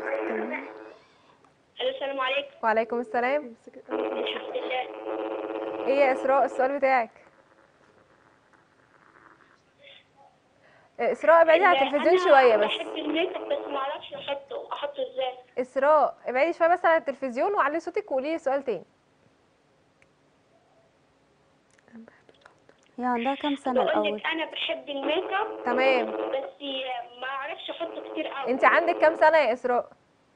الو السلام عليكم وعليكم السلام الحمد لله ايه يا اسراء السؤال بتاعك اسراء ابعدي عن التلفزيون شويه انا بس بحب الميك اب بس ما اعرفش احطه احطه ازاي اسراء ابعدي شويه بس عن التلفزيون وعلي صوتك وقولي لي سؤال تاني هي عندها كام سنه بقول الاول لك انا بحب الميك اب تمام بس ما اعرفش احطه كتير قوي انت عندك كام سنه يا اسراء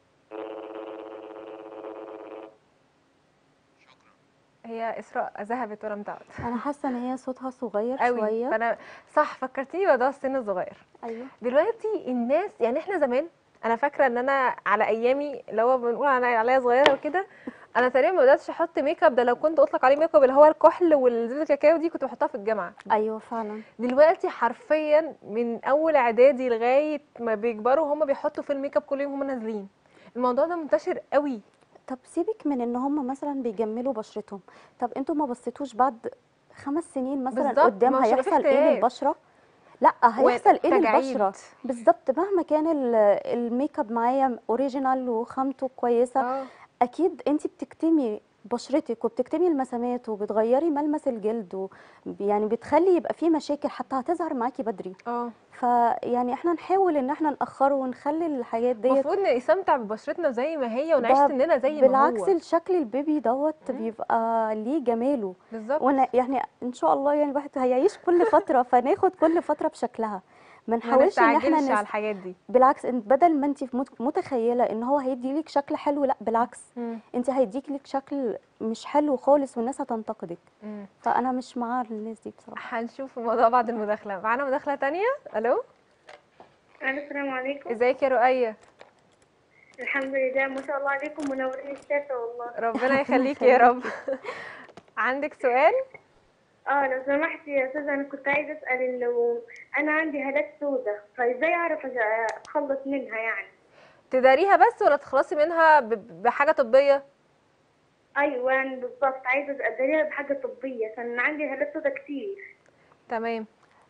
هي اسراء ذهبت ولم تعد انا حاسه ان هي صوتها صغير قوي شويه فانا صح فكرتيني بموضوع السن الصغير ايوه دلوقتي الناس يعني احنا زمان انا فاكره ان انا على ايامي اللي هو بنقول انا عليا صغيره وكده انا تقريبا ما بداتش احط ميك اب ده لو كنت اطلق عليه ميك اب اللي هو الكحل والزيت الكاكاو دي كنت بحطها في الجامعه ايوه فعلا دلوقتي حرفيا من اول اعدادي لغايه ما بيكبروا هم بيحطوا في الميك اب كل يوم هم نازلين الموضوع ده منتشر قوي طب سيبك من ان هم مثلا بيجملوا بشرتهم طب انتوا ما بصيتوش بعد خمس سنين مثلا بالظبط، قدام ما هو مش هيبقى فيه هيحصل ايه اختلاف. للبشره لا هيحصل ايه تجاعيد. للبشره بالظبط مهما كان ال- الميك اب معايا اوريجينال وخامته كويسه اه اكيد انت بتكتمي بشرتك وبتكتمي المسامات وبتغيري ملمس الجلد و يعني بتخلي يبقى فيه مشاكل حتى هتظهر معاكي بدري اه فيعني احنا نحاول ان احنا ناخره ونخلي الحاجات ديت المفروض نستمتع ببشرتنا زي ما هي ونعيش ده سننا زي ما بالعكس هو الشكل البيبي دوت بيبقى ليه جماله بالظبط وانا يعني ان شاء الله يعني الواحد هيعيش كل فتره فناخد كل فتره بشكلها ما ما نحاولش ان احنا نستعجلش على نس... الحاجات دي بالعكس إن بدل ما انت مت- متخيله ان هو هيدي لك شكل حلو لا بالعكس مم. انت هيديك لك شكل مش حلو خالص والناس هتنتقدك مم. فانا مش مع الناس دي بصراحه هنشوف الموضوع بعد المداخله معانا مداخله تانية الو السلام عليكم ازيك يا رؤية الحمد لله ما شاء الله عليكم منورين الشاشه والله ربنا يخليك يا رب عندك سؤال اه لو سمحتي يا استاذه انا كنت عايزه اسال لو انا عندي هالات سودة فازاي اعرف أج- اتخلص منها يعني تداريها بس ولا تخلصي منها ب- بحاجه طبيه ايوه يعني بالظبط عايزه اداريها بحاجه طبيه عشان عندي هالات سودة كتير تمام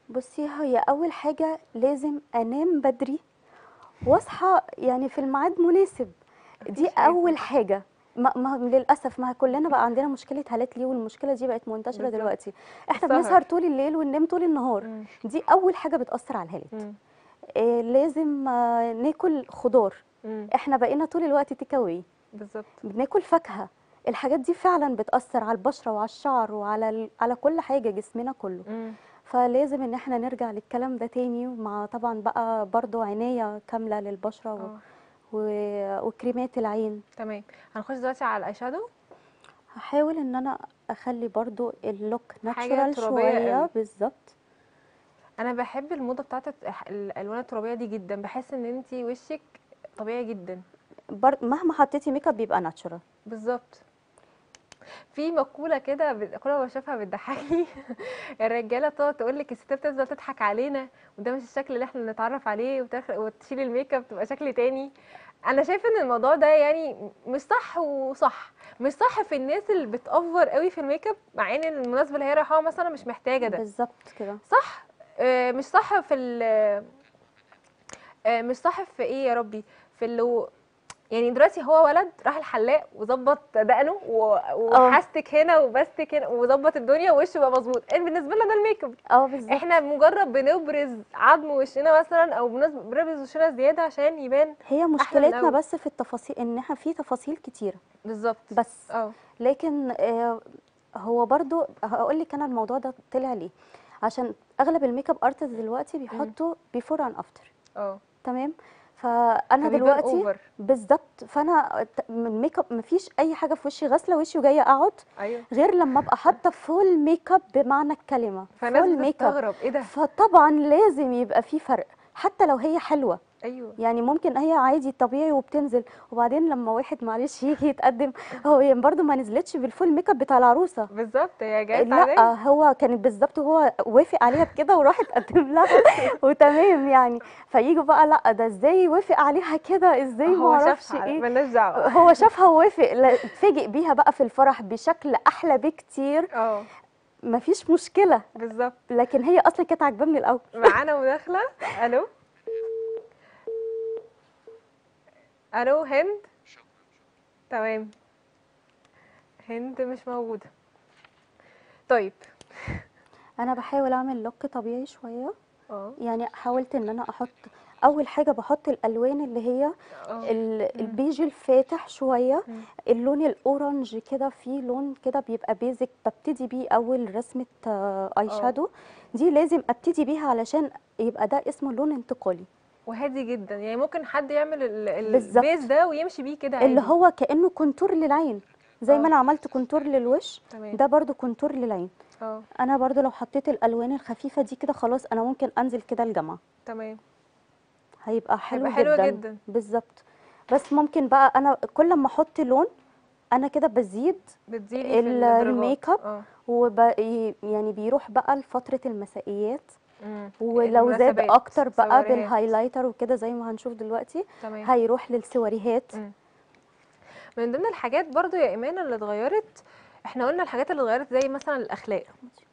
بصي هي اول حاجه لازم انام بدري واصحى يعني في الميعاد مناسب دي مفيش حاجة اول اسمها حاجه ما, ما للاسف ما كلنا بقى عندنا مشكله هالات ليه والمشكله دي بقت منتشره بالظبط. دلوقتي احنا السهر. بنسهر طول الليل وننام طول النهار مم. دي اول حاجه بتاثر على الهالات مم. آه لازم آه ناكل خضار مم. احنا بقينا طول الوقت تيك أواي. بالظبط بناكل فاكهه الحاجات دي فعلا بتاثر على البشره وعلى الشعر وعلى ال- على كل حاجه جسمنا كله مم. فلازم ان احنا نرجع للكلام ده تاني ومع طبعا بقى برضو عناية كاملة للبشرة و... اه و... وكريمات العين تمام هنخش دلوقتي على الاي شادو هحاول ان انا اخلي برضو اللوك حاجة ناتشورال ترابية شوية قوي. بالظبط انا بحب الموضه بتاعت الح- الالوان الترابيه دي جدا بحس ان انت وشك طبيعي جدا بر... مهما حطيتي ميك اب بيبقى ناتشورال بالظبط في مقوله كده ب- مقوله بشوفها بتضحكني الرجاله تقعد تقول لك الستات بتفضل تضحك علينا وده مش الشكل اللي احنا نتعرف عليه وتخ... وتشيل الميك اب تبقى شكل تاني انا شايفه ان الموضوع ده يعني مش صح وصح مش صح في الناس اللي بتأفور قوي في الميك اب مع ان المناسبه اللي هي رايحاها مثلا مش محتاجه ده بالظبط كده صح آه، مش صح في ال آه، مش صح في ايه يا ربي في اللي يعني دلوقتي هو ولد راح الحلاق وظبط دقنه و- وحستك هنا وبستك هنا وظبط الدنيا ووشه بقى مظبوط إيه بالنسبه لنا ده الميك اب اه بالظبط احنا مجرد بنبرز عظم وشنا مثلا او بنز- بنبرز وشنا زياده عشان يبان هي من مشكلتنا الأول. بس في التفاصيل ان احنا في تفاصيل كتيرة بالظبط بس اه لكن آه، هو برضو هقول لك انا الموضوع ده طلع ليه عشان اغلب الميك اب ارتست دلوقتي بيحطوا بيفور اند افتر اه تمام فانا فبيبان دلوقتي اوفر بالظبط فانا ت- من الميك اب مفيش اي حاجه في وشي غاسله وشي وجايه اقعد ايوه غير لما ابقى حاطه فول ميك اب بمعنى الكلمه فالناس فول ميك اب بتستغرب ايه ده فطبعا لازم يبقى في فرق حتى لو هي حلوه ايوه يعني ممكن هي عادي طبيعي وبتنزل وبعدين لما واحد معلش يجي يتقدم هو هي برضه ما نزلتش بالفول ميك اب بتاع العروسه بالظبط هي جايه لا هو كانت بالظبط هو وافق عليها بكده وراح اتقدم لها وتمام يعني فيجوا بقى لا ده ازاي وافق عليها كده ازاي ما هو اعرفش شافها ايه مالناش دعوه هو شافها ووافق لا، اتفاجئ بيها بقى في الفرح بشكل احلى بكتير اه مفيش مشكله بالظبط لكن هي اصلا كانت عاجباه من الاول معانا مداخلة الو الو هند تمام هند مش موجودة طيب انا بحاول اعمل لوك طبيعي شويه اه يعني حاولت ان انا احط اول حاجه بحط الالوان اللي هي اه ال- البيج الفاتح شويه مم. اللون الاورنج كده فيه لون كده بيبقى بيزك ببتدي بيه اول رسمه آه، اي اه. شادو دي لازم ابتدي بيها علشان يبقى ده اسمه لون انتقالي وهادي جدا يعني ممكن حد يعمل ال- بالظبط. البيز ده ويمشي بيه كده اللي عادي. هو كانه كونتور للعين زي اه. ما انا عملت كونتور للوش تمام ده برضو كونتور للعين اه انا برضو لو حطيت الالوان الخفيفه دي كده خلاص انا ممكن انزل كده الجامعه تمام هيبقى حلو هيبقى حلو جدا, جدا. بالظبط بس ممكن بقى انا كل ما احط لون انا كده بزيد بتزيدي في ال- الدرجات. الميك اب اه وب... يعني بيروح بقى لفتره المسائيات مم. ولو زاد المناسبات، اكتر بقى سواريهات. بالهايلايتر وكده زي ما هنشوف دلوقتي تمام هيروح للسواريهات مم. من ضمن الحاجات برضو يا ايمان اللي اتغيرت احنا قلنا الحاجات اللي اتغيرت زي مثلا الاخلاق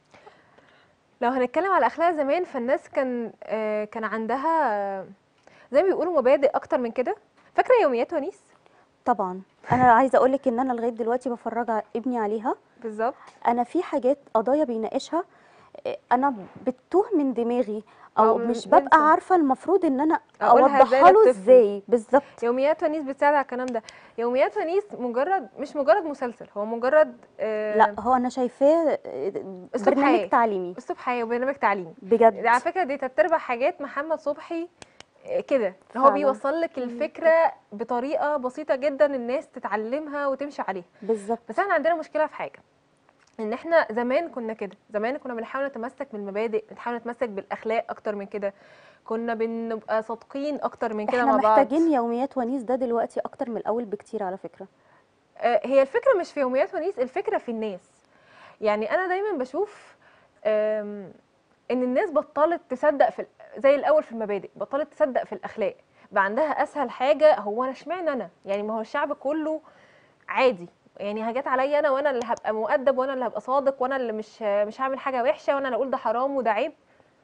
لو هنتكلم على الاخلاق زمان فالناس كان آه كان عندها آه، زي ما بيقولوا مبادئ اكتر من كده فاكره يوميات ونيس طبعا انا عايزه اقول لك ان انا لغايه دلوقتي بفرج ع- ابني عليها بالظبط انا في حاجات قضايا بيناقشها إيه، انا بتوه من دماغي او أو مش بنسى. ببقى عارفه المفروض ان انا أقولها إزاي اوضحها له للطفل. ازاي بالظبط يوميات ونيس بتساعد على الكلام ده يوميات ونيس مجرد مش مجرد مسلسل هو مجرد آه لا هو انا شايفاه إيه، أسلوب برنامج حياة. تعليمي اسلوب حياه وبرنامج تعليمي بجد على فكره دي تلات ارباع حاجات محمد صبحي آه، كده إن هو فعلا. بيوصل لك الفكره بطريقه بسيطه جدا الناس تتعلمها وتمشي عليها بالظبط بس احنا عندنا مشكله في حاجه ان احنا زمان كنا كده زمان كنا بنحاول نتمسك بالمبادئ بنحاول نتمسك بالاخلاق اكتر من كده كنا بنبقى صادقين اكتر من كده احنا مع بعض محتاجين يوميات ونيس ده دلوقتي اكتر من الاول بكتير على فكره آه، هي الفكره مش في يوميات ونيس الفكره في الناس يعني انا دايما بشوف آم، ان الناس بطلت تصدق في ال- زي الاول في المبادئ بطلت تصدق في الاخلاق بقى عندها اسهل حاجه هو انا اشمعنى انا يعني ما هو الشعب كله عادي يعني هجت عليا انا وانا اللي هبقى مؤدب وانا اللي هبقى صادق وانا اللي مش مش هعمل حاجه وحشه وانا اللي اقول ده حرام وده عيب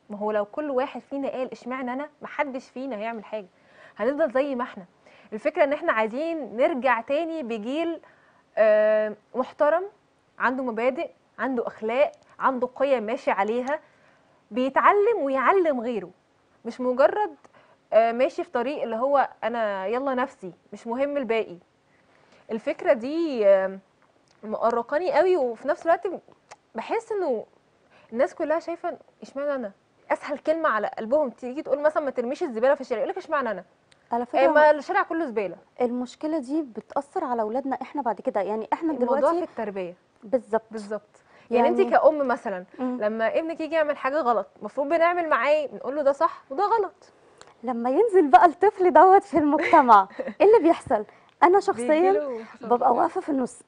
ما هو لو كل واحد فينا قال اشمعنى انا محدش فينا هيعمل حاجه هنفضل زي ما احنا الفكره ان احنا عايزين نرجع تاني بجيل آه، محترم عنده مبادئ عنده اخلاق عنده قيم ماشي عليها بيتعلم ويعلم غيره مش مجرد آه، ماشي في طريق اللي هو انا يلا نفسي مش مهم الباقي الفكره دي آه، مقرقاني قوي وفي نفس الوقت بحس انه الناس كلها شايفه اشمعنى انا اسهل كلمه على قلبهم تيجي تقول مثلا ما ترميش الزباله في الشارع يقول لك اشمعنى انا على آه، فكره ما الشارع كله زباله المشكله دي بتاثر على اولادنا احنا بعد كده يعني احنا الموضوع في دلوقتي التربيه بالظبط بالظبط يعني, انت كأم مثلا مم. لما ابنك يجي يعمل حاجه غلط المفروض بنعمل معاه إيه؟ بنقول له ده صح وده غلط لما ينزل بقى الطفل دوت في المجتمع ايه اللي بيحصل انا شخصيا بيجيله حصل. ببقى واقفه في النص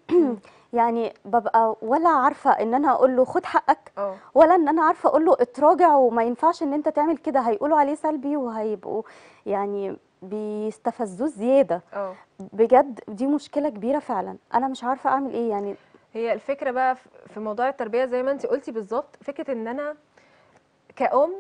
يعني ببقى ولا عارفه ان انا اقول له خد حقك اه ولا ان انا عارفه اقول له اتراجع وما ينفعش ان انت تعمل كده هيقولوا عليه سلبي وهيبقوا يعني بيستفزوه زياده اه بجد دي مشكله كبيره فعلا انا مش عارفه اعمل ايه يعني هي الفكره بقى في- في موضوع التربيه زي ما انت قلتي بالظبط فكره ان انا كأم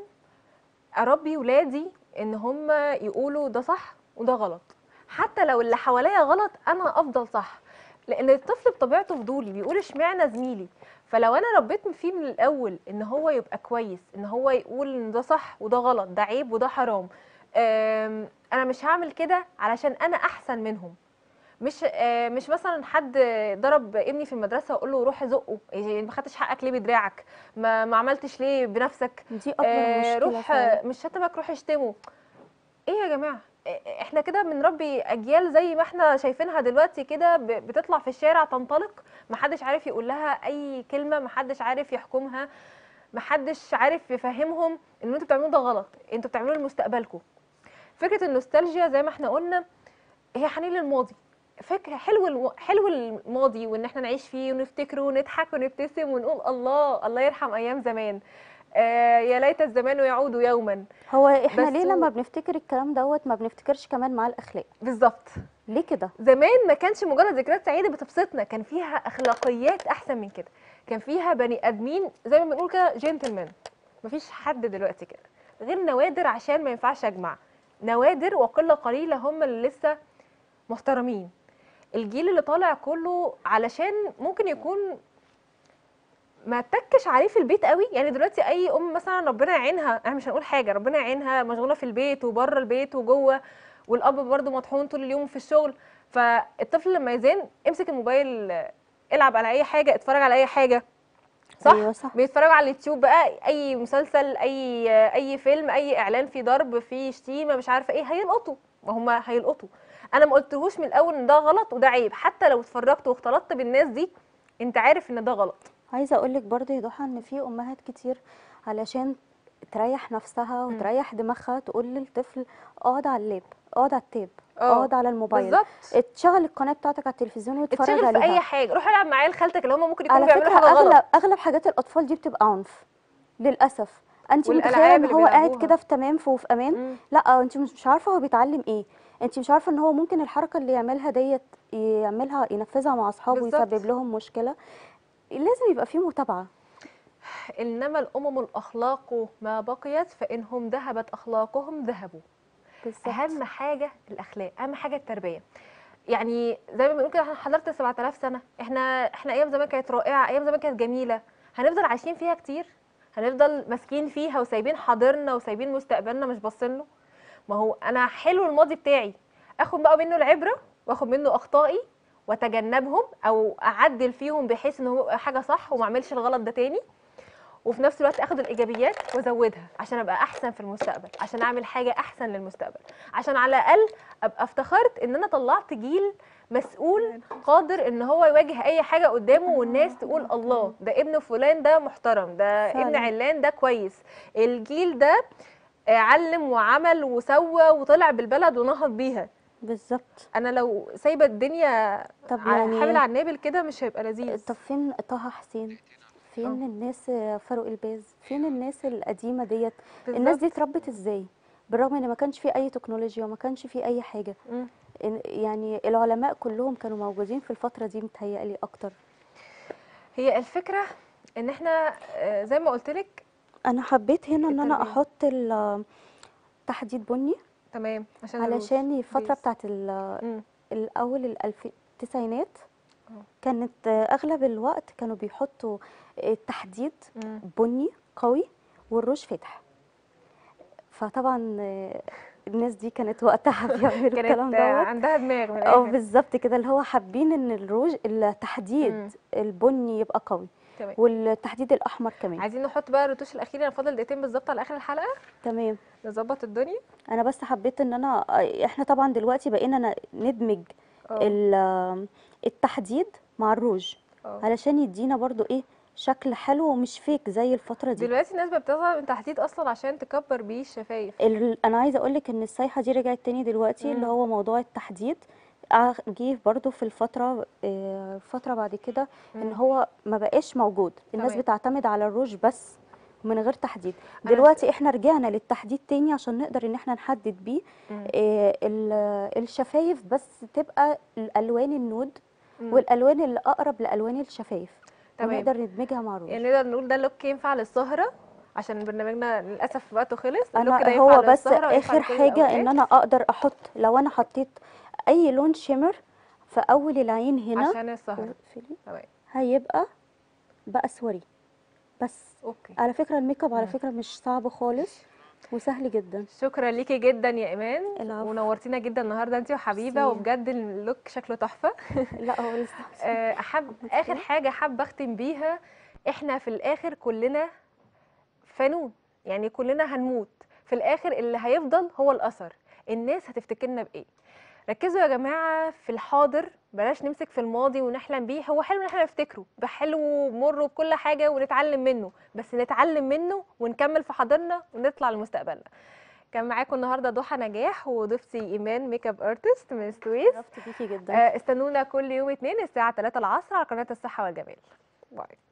اربي ولادي ان هم يقولوا ده صح وده غلط حتى لو اللي حواليا غلط انا افضل صح لان الطفل بطبيعته فضولي بيقول اشمعنى زميلي فلو انا ربيت فيه من الاول ان هو يبقى كويس ان هو يقول ان ده صح وده غلط ده عيب وده حرام أم، انا مش هعمل كده علشان انا احسن منهم مش آه، مش مثلا حد ضرب ابني في المدرسه واقول له روح زقه إيه، ما خدتش حقك ليه بدراعك ما ما عملتش ليه بنفسك دي اكبر آه، مشكله روح فعلا. مش شتمك روح اشتمه ايه يا جماعه إيه- احنا كده بنربي اجيال زي ما احنا شايفينها دلوقتي كده ب- بتطلع في الشارع تنطلق محدش عارف يقول لها اي كلمه محدش عارف يحكمها محدش عارف يفهمهم ان انتوا بتعملوه ده غلط انتوا بتعملوه لمستقبلكم فكره النوستالجيا زي ما احنا قلنا هي حنين للماضي فكره حلو الم... حلو الماضي وان احنا نعيش فيه ونفتكره ونضحك ونبتسم ونقول الله الله يرحم ايام زمان آه يا ليت الزمان يعود يوما هو احنا بس ليه و- لما بنفتكر الكلام دوت ما بنفتكرش كمان مع الاخلاق بالظبط ليه كده زمان ما كانش مجرد ذكريات سعيده بتبسطنا كان فيها اخلاقيات احسن من كده كان فيها بني ادمين زي ما بنقول كده جنتلمان مفيش حد دلوقتي كده غير نوادر عشان ما ينفعش اجمع نوادر وقله قليله هم اللي لسه محترمين الجيل اللي طالع كله علشان ممكن يكون ما تكش عليه في البيت قوي يعني دلوقتي اي ام مثلا ربنا يعينها احنا مش هنقول حاجه ربنا يعينها مشغوله في البيت وبره البيت وجوه والاب برضه مطحون طول اليوم في الشغل فالطفل لما يزن امسك الموبايل آه، العب على اي حاجه اتفرج على اي حاجه صح ايوه صح بيتفرجوا على اليوتيوب بقى اي مسلسل اي اي فيلم اي اعلان فيه ضرب فيه شتيمه مش عارفه ايه هيلقطوا ما هم هيلقطوا انا ما قلتلهوش من الاول ان ده غلط وده عيب حتى لو اتفرجت واختلطت بالناس دي انت عارف ان ده غلط عايزه اقول لك برضه يا ضحى ان في امهات كتير علشان تريح نفسها وتريح دماغها تقول للطفل اقعد على اللاب اقعد على التاب اه، اقعد على الموبايل بالظبط تشغل القناه بتاعتك على التلفزيون وتتفرج اتشغل في عليها اي حاجه روح العب مع عيال خالتك اللي هم ممكن يكونوا على بيعملوا فكره حاجه غلط اغلب اغلب حاجات الاطفال دي بتبقى عنف للاسف انت متخيله والألعاب ان اللي هو قاعد بيلعبوها. كده في تمام في وفي امان مم. لا انت مش مش عارفه هو بيتعلم ايه انت مش عارفه ان هو ممكن الحركه اللي يعملها ديت يعملها ينفذها مع اصحابه بالظبط. ويسبب لهم مشكله لازم يبقى في متابعه انما الامم الاخلاق ما بقيت فانهم ذهبت اخلاقهم ذهبوا بالظبط اهم حاجه الاخلاق اهم حاجه التربيه يعني زي ما بنقول كده احنا حضرت 7000 سنه احنا احنا ايام زمان كانت رائعه ايام زمان كانت جميله هنفضل عايشين فيها كتير هنفضل ماسكين فيها وسايبين حاضرنا وسايبين مستقبلنا مش باصين له ما هو انا حلو الماضي بتاعي اخد بقى منه العبره واخد منه اخطائي واتجنبهم او اعدل فيهم بحيث ان هو يبقى حاجه صح وما اعملش الغلط ده تاني وفي نفس الوقت اخد الايجابيات وازودها عشان ابقى احسن في المستقبل عشان اعمل حاجه احسن للمستقبل عشان على الاقل ابقى افتخرت ان انا طلعت جيل مسؤول قادر ان هو يواجه اي حاجه قدامه والناس تقول الله ده ابن فلان ده محترم ده ابن فعلا. علان ده كويس الجيل ده آه، علم وعمل وسوى وطلع بالبلد ونهض بيها بالظبط انا لو سايبه الدنيا طب ع- يعني حامل على النابل كده مش هيبقى لذيذ طب فين طه حسين فين اه. الناس فاروق الباز فين الناس القديمه ديت الناس دي اتربت ازاي بالرغم ان ما كانش في اي تكنولوجيا وما كانش في اي حاجه مم. إن- يعني العلماء كلهم كانوا موجودين في الفتره دي متهيألي اكتر هي الفكره ان احنا آه، زي ما قلت لك انا حبيت هنا ان انا التربية. احط ال- تحديد بني تمام عشان الروج. علشان الفتره بيس. بتاعت ال- مم. الاول الالف التسعينات اه. كانت آه، اغلب الوقت كانوا بيحطوا التحديد مم. بني قوي والروج فاتح فطبعا آه، الناس دي كانت وقتها بيعملوا الكلام كانت آه، دوت عندها دماغ من اه الاخر بالظبط كده اللي هو حابين ان الروج التحديد مم. البني يبقى قوي تمام والتحديد الاحمر كمان عايزين نحط بقى الرتوش الاخيره انا فاضل دقيقتين بالظبط على اخر الحلقه تمام نظبط الدنيا انا بس حبيت ان انا احنا طبعا دلوقتي بقينا ن- ندمج اه ال- التحديد مع الروج اه علشان يدينا برضو ايه شكل حلو ومش فيك زي الفتره دي دلوقتي الناس بقت بتظهر من تحديد اصلا عشان تكبر بيه الشفايف ال... انا عايزه اقول لك ان السايحه دي رجعت تاني دلوقتي اللي مم. هو موضوع التحديد ع- جه برضو في الفتره آه، فتره بعد كده ان مم. هو ما بقاش موجود الناس تمام. بتعتمد على الروج بس من غير تحديد أنا دلوقتي احنا رجعنا للتحديد تاني عشان نقدر ان احنا نحدد بيه مم. آه، ال- الشفايف بس تبقى الالوان النود مم. والالوان اللي اقرب لالوان الشفايف تمام. ونقدر ندمجها مع الروج يعني نقدر نقول ده لوك ينفع للسهره عشان برنامجنا للاسف وقته خلص اللوك ده انا ينفع هو بس للسهرة وينفع اخر لكل حاجه ان الأوقات. انا اقدر احط لو انا حطيت اي لون شيمر في اول العين هنا عشان السهره واقفلي، تمام هيبقى بقى اسوري بس اوكي على فكره الميك اب على مم. فكره مش صعب خالص وسهل جدا شكرا ليكي جدا يا ايمان العفو. ونورتينا جدا النهارده انت وحبيبه ميرسي. وبجد اللوك شكله تحفه لا هو لسه آه، احب اخر حاجه حابه اختم بيها احنا في الاخر كلنا فانون يعني كلنا هنموت في الاخر اللي هيفضل هو الاثر الناس هتفتكرنا بايه ركزوا يا جماعه في الحاضر بلاش نمسك في الماضي ونحلم بيه هو حلو ان احنا نفتكره بحلو ومر وبكل حاجه ونتعلم منه بس نتعلم منه ونكمل في حاضرنا ونطلع لمستقبلنا كان معاكم النهارده ضحى نجاح وضيفتي ايمان ميك اب ارتست من السويس عرفت بيكي جدا آه، استنونا كل يوم اثنين الساعه 3 العصر على قناه الصحه والجمال باي